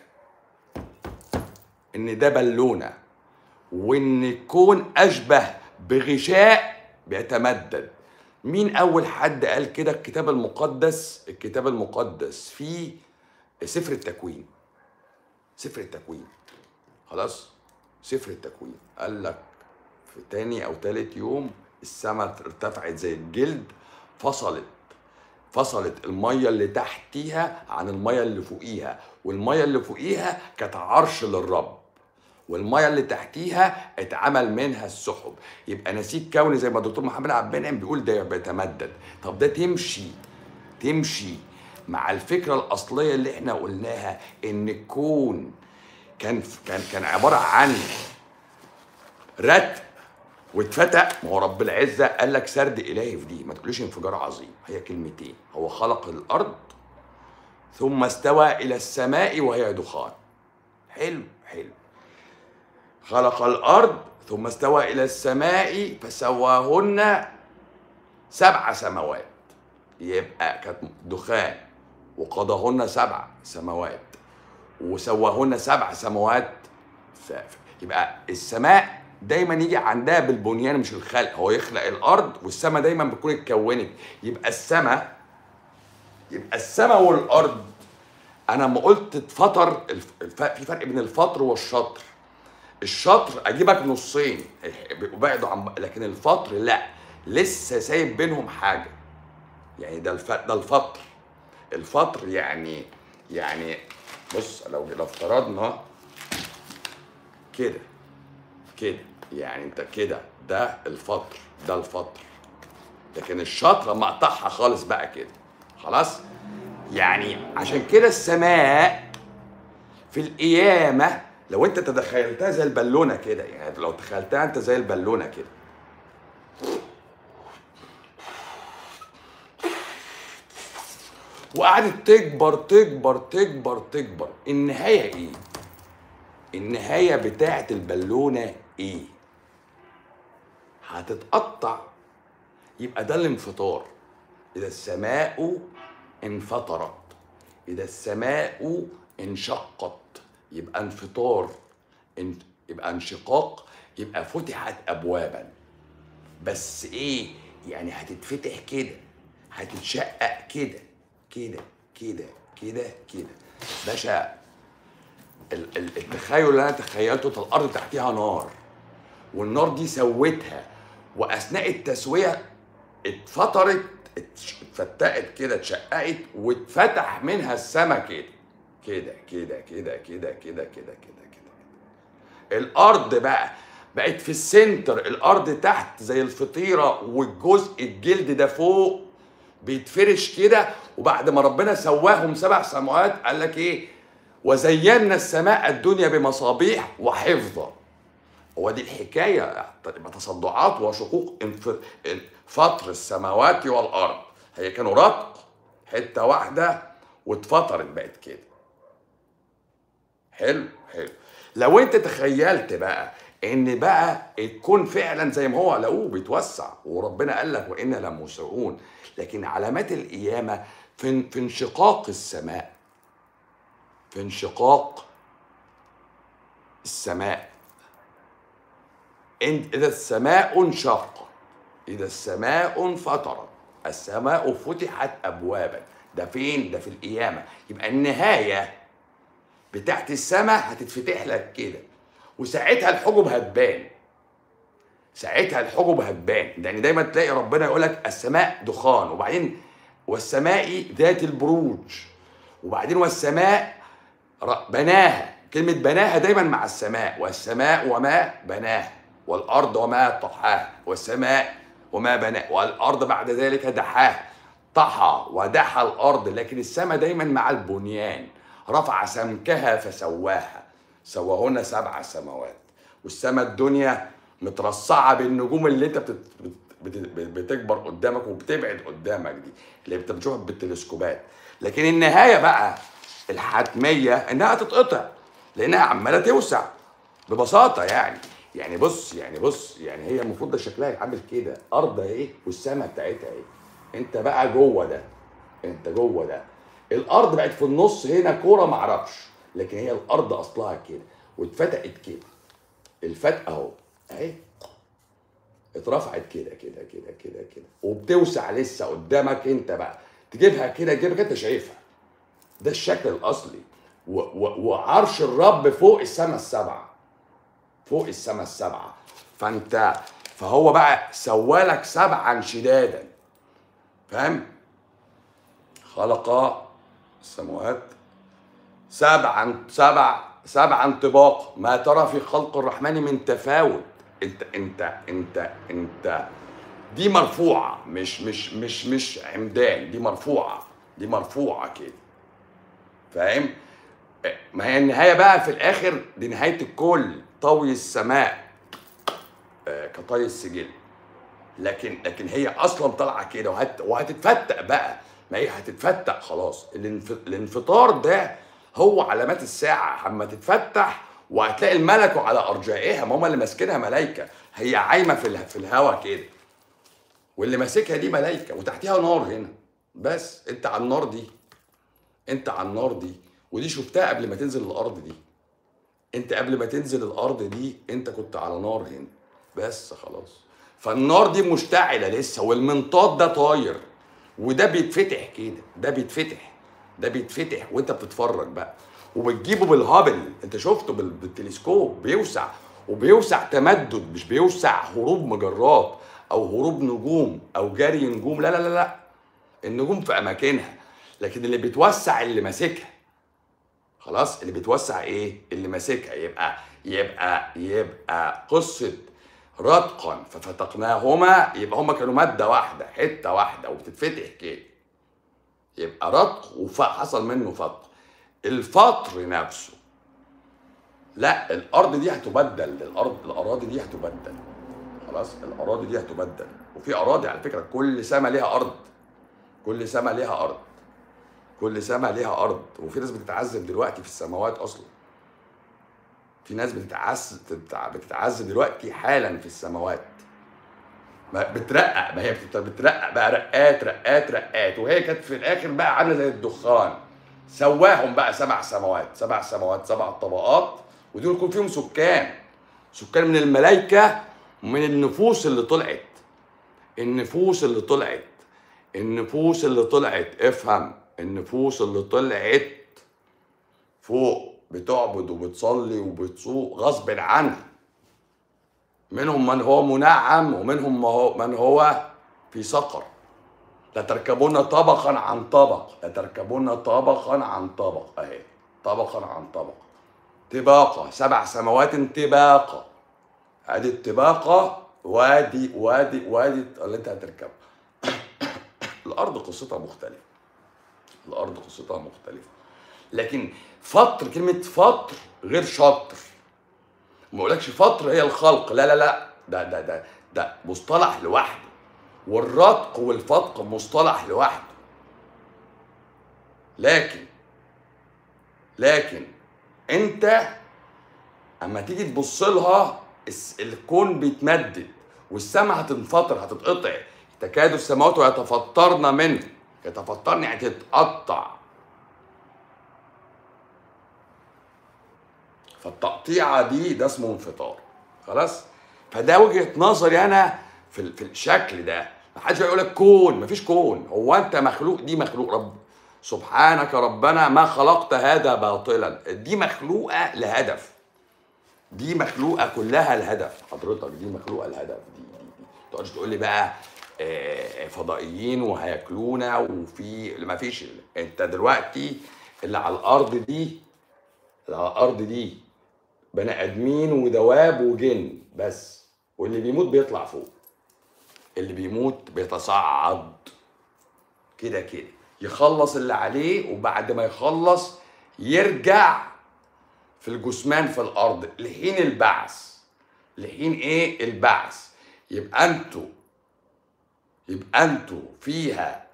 ان ده بالونه وان الكون اشبه بغشاء بيتمدد مين اول حد قال كده الكتاب المقدس الكتاب المقدس في سفر التكوين سفر التكوين خلاص سفر التكوين قال لك في تاني او تالت يوم السماء ارتفعت زي الجلد فصلت فصلت الميه اللي تحتيها عن الميه اللي فوقيها والميه اللي فوقيها كانت عرش للرب والميه اللي تحتيها اتعمل منها السحب يبقى نسيج كوني زي ما الدكتور محمد عبد المنعم بيقول ده بيتمدد طب ده تمشي تمشي مع الفكره الاصليه اللي احنا قلناها ان الكون كان كان كان عباره عن رتق واتفتق ما هو رب العزه قال لك سرد الهي في دي ما تقوليش انفجار عظيم هي كلمتين هو خلق الارض ثم استوى الى السماء وهي دخان حلو حلو خلق الارض ثم استوى الى السماء فسواهن سبع سماوات يبقى كانت دخان وقضاهن سبع سماوات وسواهن سبع سماوات ف- ف- يبقى السماء دايما يجي عندها بالبنيان مش الخلق هو يخلق الارض والسماء دايما بتكون اتكونت يبقى السماء يبقى السماء والارض انا لما قلت اتفطر الف- الف- في فرق بين الفطر والشطر الشطر اجيبك نصين وبعدوا عن بعض، لكن الفطر لا لسه سايب بينهم حاجه يعني ده الف... ده الفطر الفطر يعني يعني بص لو لو افترضنا كده كده يعني انت كده ده الفطر ده الفطر لكن الشطر لما اقطعها خالص بقى كده خلاص يعني عشان كده السماء في القيامة لو انت تتخيلتها زي البالونة كده يعني لو تخيلتها انت زي البالونة كده وقعدت تكبر تكبر تكبر تكبر النهاية ايه؟ النهاية بتاعت البالونة ايه؟ هتتقطع يبقى ده الانفطار إذا السماء انفطرت إذا السماء انشقت يبقى انفطار ان- يبقى انشقاق يبقى فتحت أبوابا بس إيه يعني هتتفتح كده هتتشقق كده كده كده كده كده باشا ال- ال- التخيل اللي انا تخيلته ده الارض تحتها نار والنار دي سوتها واثناء التسويه اتفطرت اتش- اتفتقت كده اتشققت واتفتح منها السما كده كده كده كده كده كده كده كده كده الارض بقى بقت في السنتر الارض تحت زي الفطيره والجزء الجلد ده فوق بيتفرش كده وبعد ما ربنا سواهم سبع سماوات قال لك ايه وزينا السماء الدنيا بمصابيح وحفظا هو دي الحكايه يبقى تصدعات وشقوق انف- فطر السماوات والارض هي كانوا رتق حته واحده واتفطرت بقت كده حلو حلو لو انت تخيلت بقى ان بقى الكون فعلا زي ما هو لقوه بيتوسع وربنا قال لك وانا لموسعون لكن علامات القيامه في في انشقاق السماء في انشقاق السماء إن- اذا السماء انشقت اذا السماء انفطرت السماء فتحت ابوابا ده فين ده في القيامه يبقى النهايه بتاعت السماء هتتفتح لك كده وساعتها الحجب هتبان ساعتها الحجب هتبان لان دايما تلاقي ربنا يقول لك السماء دخان وبعدين والسماء ذات البروج وبعدين والسماء ر- بناها كلمة بناها دايما مع السماء والسماء وما بناها والأرض وما طحاها والسماء وما بناها والأرض بعد ذلك دحاها طحى ودحى الأرض لكن السماء دايما مع البنيان رفع سمكها فسواها سواهن سبع سماوات والسماء الدنيا مترصعة بالنجوم اللي انت بتت... بت... بت... بتكبر قدامك وبتبعد قدامك دي اللي انت بتشوفها بالتلسكوبات لكن النهاية بقى الحتمية انها تتقطع لانها عمالة توسع ببساطة يعني يعني بص يعني بص يعني هي المفروض ده شكلها عامل كده ارض ايه والسماء بتاعتها ايه انت بقى جوه ده انت جوه ده الارض بقت في النص هنا كوره معرفش لكن هي الارض اصلها كده واتفتقت كده الفتقه اهو اهي اترفعت كده كده كده كده كده وبتوسع لسه قدامك انت بقى تجيبها كده تجيبك انت شايفها ده الشكل الاصلي و و وعرش الرب فوق السماء السبعه فوق السماء السبعه فانت فهو بقى سوالك سبعا شدادا فاهم خلق السماوات سبعا سبع سبعا طباق ما ترى في خلق الرحمن من تفاوت انت انت انت انت دي مرفوعه مش مش مش مش عمدان دي مرفوعه دي مرفوعه كده فاهم ما هي النهايه بقى في الاخر دي نهايه الكل طوي السماء آه، كطي السجل لكن لكن هي اصلا طالعه كده وهت وهتتفتق بقى ما هي هتتفتق خلاص الانف... الانفطار ده هو علامات الساعه اما تتفتح وهتلاقي الملك على ارجائها ما هم اللي ماسكينها ملائكه هي عايمه في اله- في الهواء كده واللي ماسكها دي ملائكه وتحتها نار هنا بس انت على النار دي انت على النار دي ودي شفتها قبل ما تنزل الارض دي انت قبل ما تنزل الارض دي انت كنت على نار هنا بس خلاص فالنار دي مشتعله لسه والمنطاد ده طاير وده بيتفتح كده ده بيتفتح ده بيتفتح وانت بتتفرج بقى وبتجيبه بالهابل انت شفته بال- بالتلسكوب بيوسع وبيوسع تمدد مش بيوسع هروب مجرات او هروب نجوم او جري نجوم لا لا لا لا النجوم في اماكنها لكن اللي بيتوسع اللي ماسكها خلاص اللي بيتوسع ايه اللي ماسكها يبقى يبقى يبقى قصه رتقا ففتقناهما يبقى هما كانوا ماده واحده حته واحده وبتتفتح كده يبقى رتق وحصل منه فتق الفطر نفسه لا الارض دي هتبدل الارض الاراضي دي هتبدل خلاص الاراضي دي هتبدل وفي اراضي على فكره كل سما ليها ارض كل سما ليها ارض كل سما ليها ارض وفي ناس بتتعذب دلوقتي في السماوات اصلا في ناس بتتعذب بتتعذب دلوقتي حالا في السماوات ما بترقق ما هي بتت- بترقق بقى رقات رقات رقات وهي كانت في الاخر بقى عامله زي الدخان سواهم بقى سبع سماوات سبع سماوات سبع طبقات ودول يكون فيهم سكان سكان من الملائكه ومن النفوس اللي طلعت النفوس اللي طلعت النفوس اللي طلعت افهم النفوس اللي طلعت فوق بتعبد وبتصلي وبتصوم غصب عنها منهم من هو منعم ومنهم ما هو من هو في سقر لتركبون طبقا عن طبق لتركبون طبقا عن طبق اهي طبقا عن طبق طباقة سبع سماوات طباقة ادي الطباقة وادي وادي وادي اللي انت هتركبه الارض قصتها مختلفة الارض قصتها مختلفة لكن فطر كلمة فطر غير شطر ما بقولكش فطر هي الخلق لا لا لا ده ده ده ده مصطلح لوحده والرتق والفتق مصطلح لوحده لكن لكن انت اما تيجي تبص لها الس- الكون بيتمدد والسماء هتنفطر هتتقطع تكاد السماوات يتفطرن منه يتفطرن يعني تتقطع فالتقطيعه دي ده اسمه انفطار خلاص فده وجهه نظري انا في ال- في الشكل ده ما حدش يقول لك كون مفيش كون هو انت مخلوق دي مخلوق رب سبحانك ربنا ما خلقت هذا باطلا دي مخلوقه لهدف دي مخلوقه كلها الهدف حضرتك دي مخلوقه الهدف دي دي دي ما تقعدش تقول لي بقى آه، فضائيين وهياكلونا وفي ما فيش انت دلوقتي اللي على الارض دي اللي على الارض دي بني ادمين ودواب وجن بس واللي بيموت بيطلع فوق اللي بيموت بيتصعد كده كده يخلص اللي عليه وبعد ما يخلص يرجع في الجثمان في الارض لحين البعث لحين ايه البعث يبقى انتوا يبقى انتوا فيها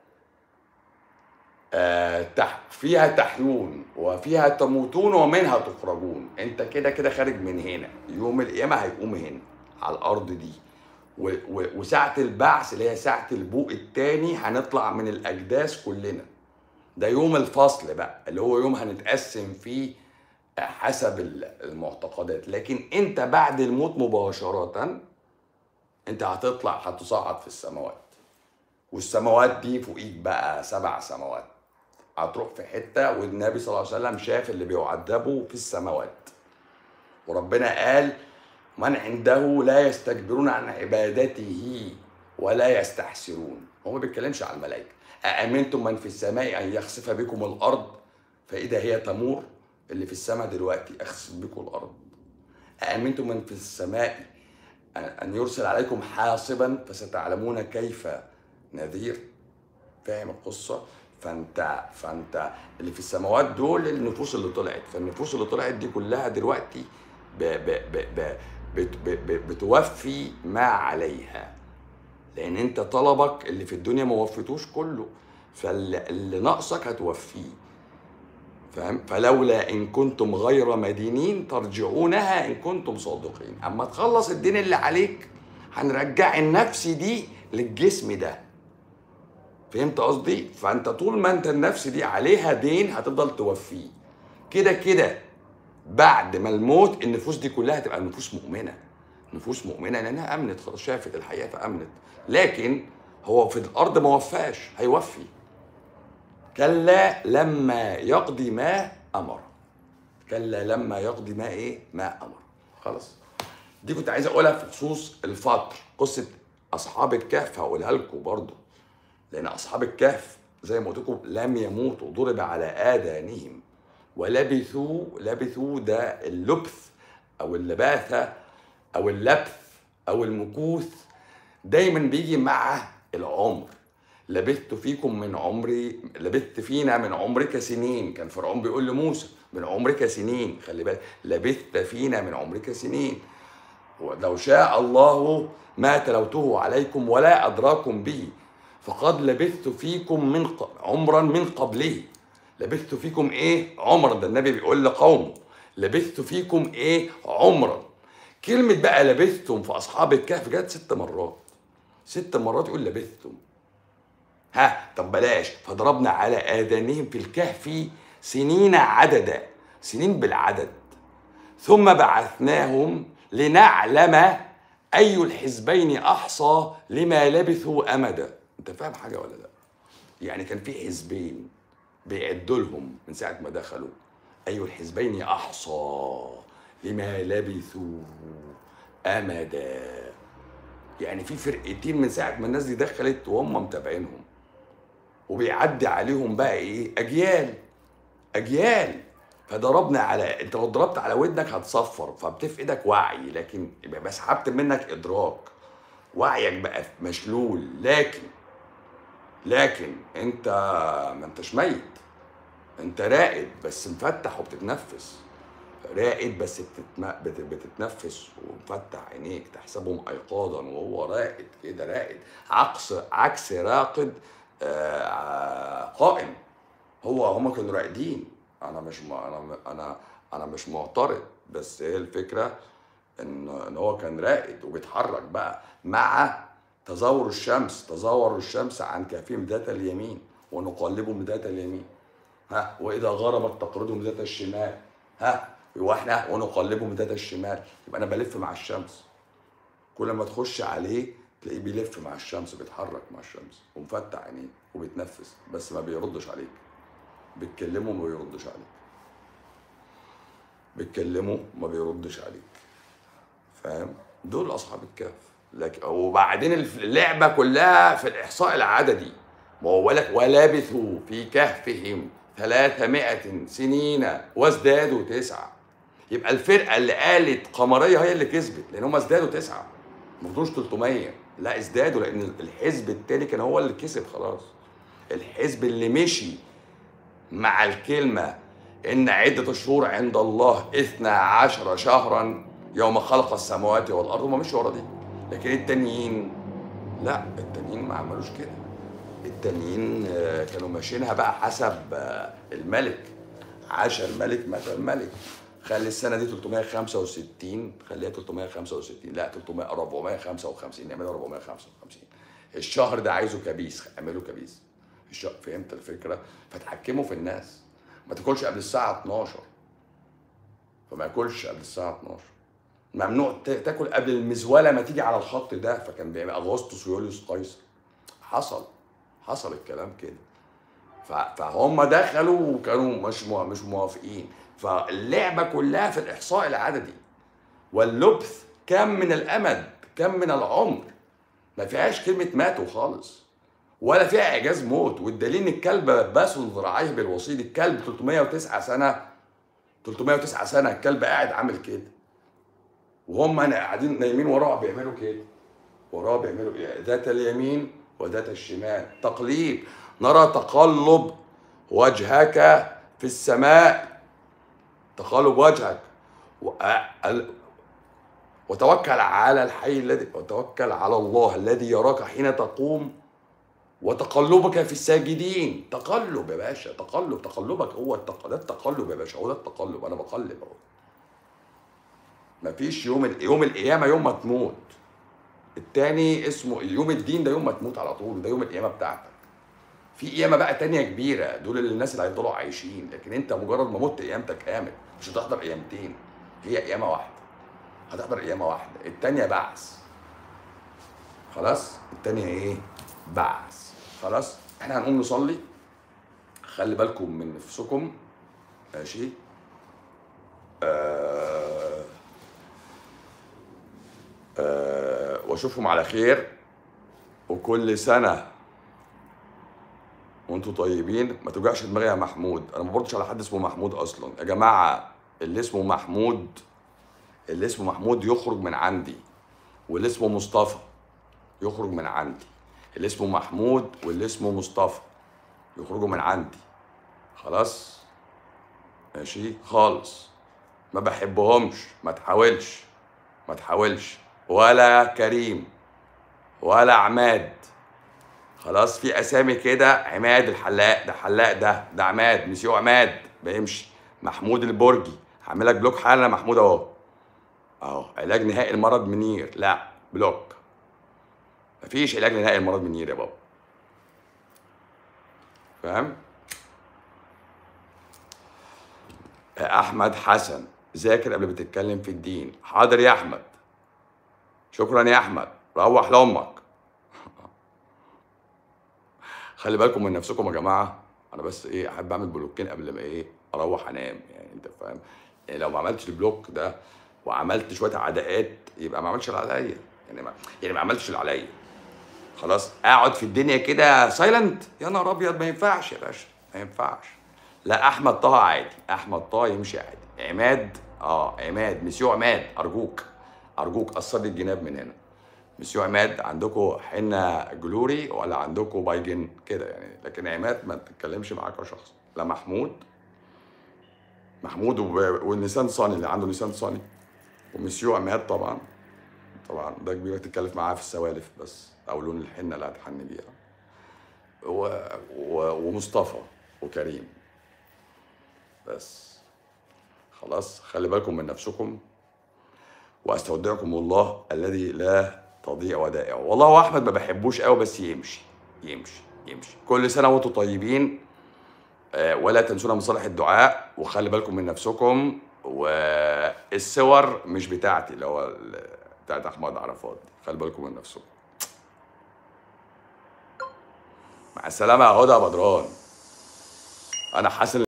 آه تح فيها تحيون وفيها تموتون ومنها تخرجون انت كده كده خارج من هنا يوم القيامه هيقوم هنا على الارض دي و و وساعه البعث اللي هي ساعه البوق التاني هنطلع من الاجداث كلنا ده يوم الفصل بقى اللي هو يوم هنتقسم فيه حسب ال- المعتقدات لكن انت بعد الموت مباشره انت هتطلع هتصعد في السماوات والسماوات دي فوقيك بقى سبع سماوات هتروح في حته والنبي صلى الله عليه وسلم شاف اللي بيعذبوا في السماوات وربنا قال من عنده لا يستكبرون عن عبادته ولا يستحسرون هو ما بيتكلمش على الملائكه أأمنتم من في السماء أن يخسف بكم الأرض فإذا هي تمور اللي في السماء دلوقتي أخسف بكم الأرض أأمنتم من في السماء أن يرسل عليكم حاصبا فستعلمون كيف نذير فاهم القصة فانت فانت اللي في السماوات دول النفوس اللي طلعت فالنفوس اللي طلعت دي كلها دلوقتي ب ب ب ب بت ب ب بتوفي ما عليها لان انت طلبك اللي في الدنيا ما وفيتوش كله فاللي اللي ناقصك هتوفيه فاهم فلولا ان كنتم غير مدينين ترجعونها ان كنتم صادقين اما تخلص الدين اللي عليك هنرجع النفس دي للجسم ده فهمت قصدي فانت طول ما انت النفس دي عليها دين هتفضل توفيه كده كده بعد ما الموت النفوس دي كلها تبقى نفوس مؤمنه نفوس مؤمنه لانها امنت خلاص شافت الحقيقه فامنت لكن هو في الارض ما وفاش هيوفي كلا لما يقضي ما امر كلا لما يقضي ما ايه ما امر خلاص دي كنت عايز اقولها في خصوص الفطر قصه اصحاب الكهف هقولها لكم برضو لان اصحاب الكهف زي ما قلت لكم لم يموتوا ضرب على اذانهم ولبثوا لبثوا ده اللبث او اللباثه او اللبث او المكوث دايما بيجي مع العمر لبثت فيكم من عمري لبثت فينا من عمرك سنين كان فرعون بيقول لموسى من عمرك سنين خلي بالك لبثت فينا من عمرك سنين ولو شاء الله ما تلوته عليكم ولا أدراكم به فقد لبثت فيكم من ق... عمرا من قبله لبثت فيكم ايه عمرا ده النبي بيقول لقومه لبثت فيكم ايه عمرا كلمة بقى لبثتم في أصحاب الكهف جت ست مرات ست مرات يقول لبثتم ها طب بلاش فضربنا على آذانهم في الكهف سنين عددا سنين بالعدد ثم بعثناهم لنعلم أي الحزبين أحصى لما لبثوا أمدا أنت فاهم حاجة ولا لا يعني كان في حزبين بيعدوا لهم من ساعة ما دخلوا أي الحزبين أحصى لما لبثوا أمدا يعني في فرقتين من ساعة ما الناس دي دخلت وهم متابعينهم وبيعدي عليهم بقى ايه اجيال اجيال فضربنا على انت لو ضربت على ودنك هتصفر فبتفقدك وعي لكن يبقى سحبت منك ادراك وعيك بقى مشلول لكن لكن انت ما انتش ميت انت راقد بس مفتح وبتتنفس راقد بس بتتم... بت... بتتنفس ومفتح عينيك تحسبهم ايقاظا وهو راقد كده راقد عكس عكس راقد آه، قائم هو هم كانوا راقدين انا مش م... انا انا انا مش معترض بس هي الفكره ان ان هو كان راقد وبيتحرك بقى مع تزاور الشمس تزاور الشمس عن كهفهم ذات اليمين ونقلبهم ذات اليمين ها واذا غربت تقرضهم ذات الشمال ها واحنا ونقلبهم ذات الشمال يبقى انا بلف مع الشمس كل ما تخش عليه تلاقيه بيلف مع الشمس بيتحرك مع الشمس ومفتح عينيه وبيتنفس بس ما بيردش عليك بتكلمه وما بيردش عليك بتكلمه ما بيردش عليك فاهم دول اصحاب الكهف لكن وبعدين اللعبه كلها في الاحصاء العددي ما هو لك ولبثوا في كهفهم 300 سنين وازدادوا تسعه يبقى الفرقه اللي قالت قمريه هي اللي كسبت لان هم ازدادوا تسعه ما فضلوش 300 لا ازدادوا لان الحزب التاني كان هو اللي كسب خلاص الحزب اللي مشي مع الكلمة إن عدة الشهور عند الله اثنا عشر شهرا يوم خلق السماوات والأرض هم مشوا ورا دي لكن التانيين لا التانيين ما عملوش كده التانيين آه، كانوا ماشيينها بقى حسب آه، الملك عاش الملك مات الملك خلي السنه دي 365 خليها 365 لا 300 455 نعملها 455 الشهر ده عايزه كبيس اعمله كبيس الشهر فهمت الفكره فتحكموا في الناس ما تاكلش قبل الساعه 12 فما ياكلش قبل الساعه 12 ممنوع ت- تاكل قبل المزوله ما تيجي على الخط ده فكان بيعمل اغسطس ويوليوس قيصر حصل حصل الكلام كده ف- فهم دخلوا وكانوا مش مو- مش موافقين فاللعبه كلها في الاحصاء العددي واللبث كم من الامد كم من العمر ما فيهاش كلمه ماتوا خالص ولا فيها اعجاز موت والدليل ان الكلب باسل ذراعيه بالوصيد الكلب 309 سنه 309 سنه الكلب قاعد عامل كده وهم أنا قاعدين نايمين وراه بيعملوا كده وراه بيعملوا ايه ذات اليمين وذات الشمال تقليب نرى تقلب وجهك في السماء تقلب وجهك و- ال- وتوكل على الحي الذي وتوكل على الله الذي يراك حين تقوم وتقلبك في الساجدين تقلب يا باشا تقلب تقلبك هو التق... ده التقلب يا باشا هو ده التقلب انا بقلب اهو مفيش يوم ال... يوم القيامه يوم ما تموت التاني اسمه يوم الدين ده يوم ما تموت على طول ده يوم القيامه بتاعتك في قيامه بقى تانية كبيره دول اللي الناس اللي هيفضلوا عايشين لكن انت مجرد ما مت قيامتك قامت مش هتحضر قيامتين هي قيامه واحده هتحضر قيامه واحده التانية بعث خلاص التانية ايه بعث خلاص احنا هنقوم نصلي خلي بالكم من نفسكم ماشي آه آه واشوفكم على خير وكل سنه وانتوا طيبين ما توجعش دماغي يا محمود انا ما برضش على حد اسمه محمود اصلا يا جماعه اللي اسمه محمود اللي اسمه محمود يخرج من عندي واللي اسمه مصطفى يخرج من عندي اللي اسمه محمود واللي اسمه مصطفى يخرجوا من عندي خلاص ماشي خالص ما بحبهمش ما تحاولش ما تحاولش ولا كريم ولا عماد خلاص في اسامي كده عماد الحلاق ده حلاق ده ده عماد مسيو عماد بيمشي محمود البرجي هعمل لك بلوك حالا يا محمود اهو اهو علاج نهائي المرض منير لا بلوك مفيش علاج نهائي المرض منير يا بابا فاهم احمد حسن ذاكر قبل ما تتكلم في الدين حاضر يا احمد شكرا يا احمد روح لامك خلي بالكم من نفسكم يا جماعه انا بس ايه احب اعمل بلوكين قبل ما ايه اروح انام يعني انت فاهم يعني لو ما عملتش البلوك ده وعملت شويه عداءات يبقى ما عملتش اللي عليا يعني ما يعني ما عملتش اللي عليا خلاص اقعد في الدنيا كده سايلنت يا نهار ابيض ما ينفعش يا باشا ما ينفعش لا احمد طه عادي احمد طه يمشي عادي عماد اه عماد مسيو عماد ارجوك ارجوك قصر لي الجناب من هنا مسيو عماد عندكم حنه جلوري ولا عندكم بايجن كده يعني لكن عماد ما تتكلمش معاه كشخص لا محمود محمود وب- والنيسان صاني اللي عنده نيسان صاني ومسيو عماد طبعا طبعا ده كبير تتكلم معاه في السوالف بس او لون الحنه اللي هتحن بيها و... و... ومصطفى وكريم بس خلاص خلي بالكم من نفسكم واستودعكم الله الذي لا تضيع ودائعه والله احمد ما بحبوش قوي بس يمشي يمشي يمشي كل سنه وانتم طيبين آه، ولا تنسونا من صالح الدعاء وخلي بالكم من نفسكم والصور مش بتاعتي اللي هو ال- بتاعت احمد عرفات خلي بالكم من نفسكم مع السلامه يا هدى يا بدران انا حاسس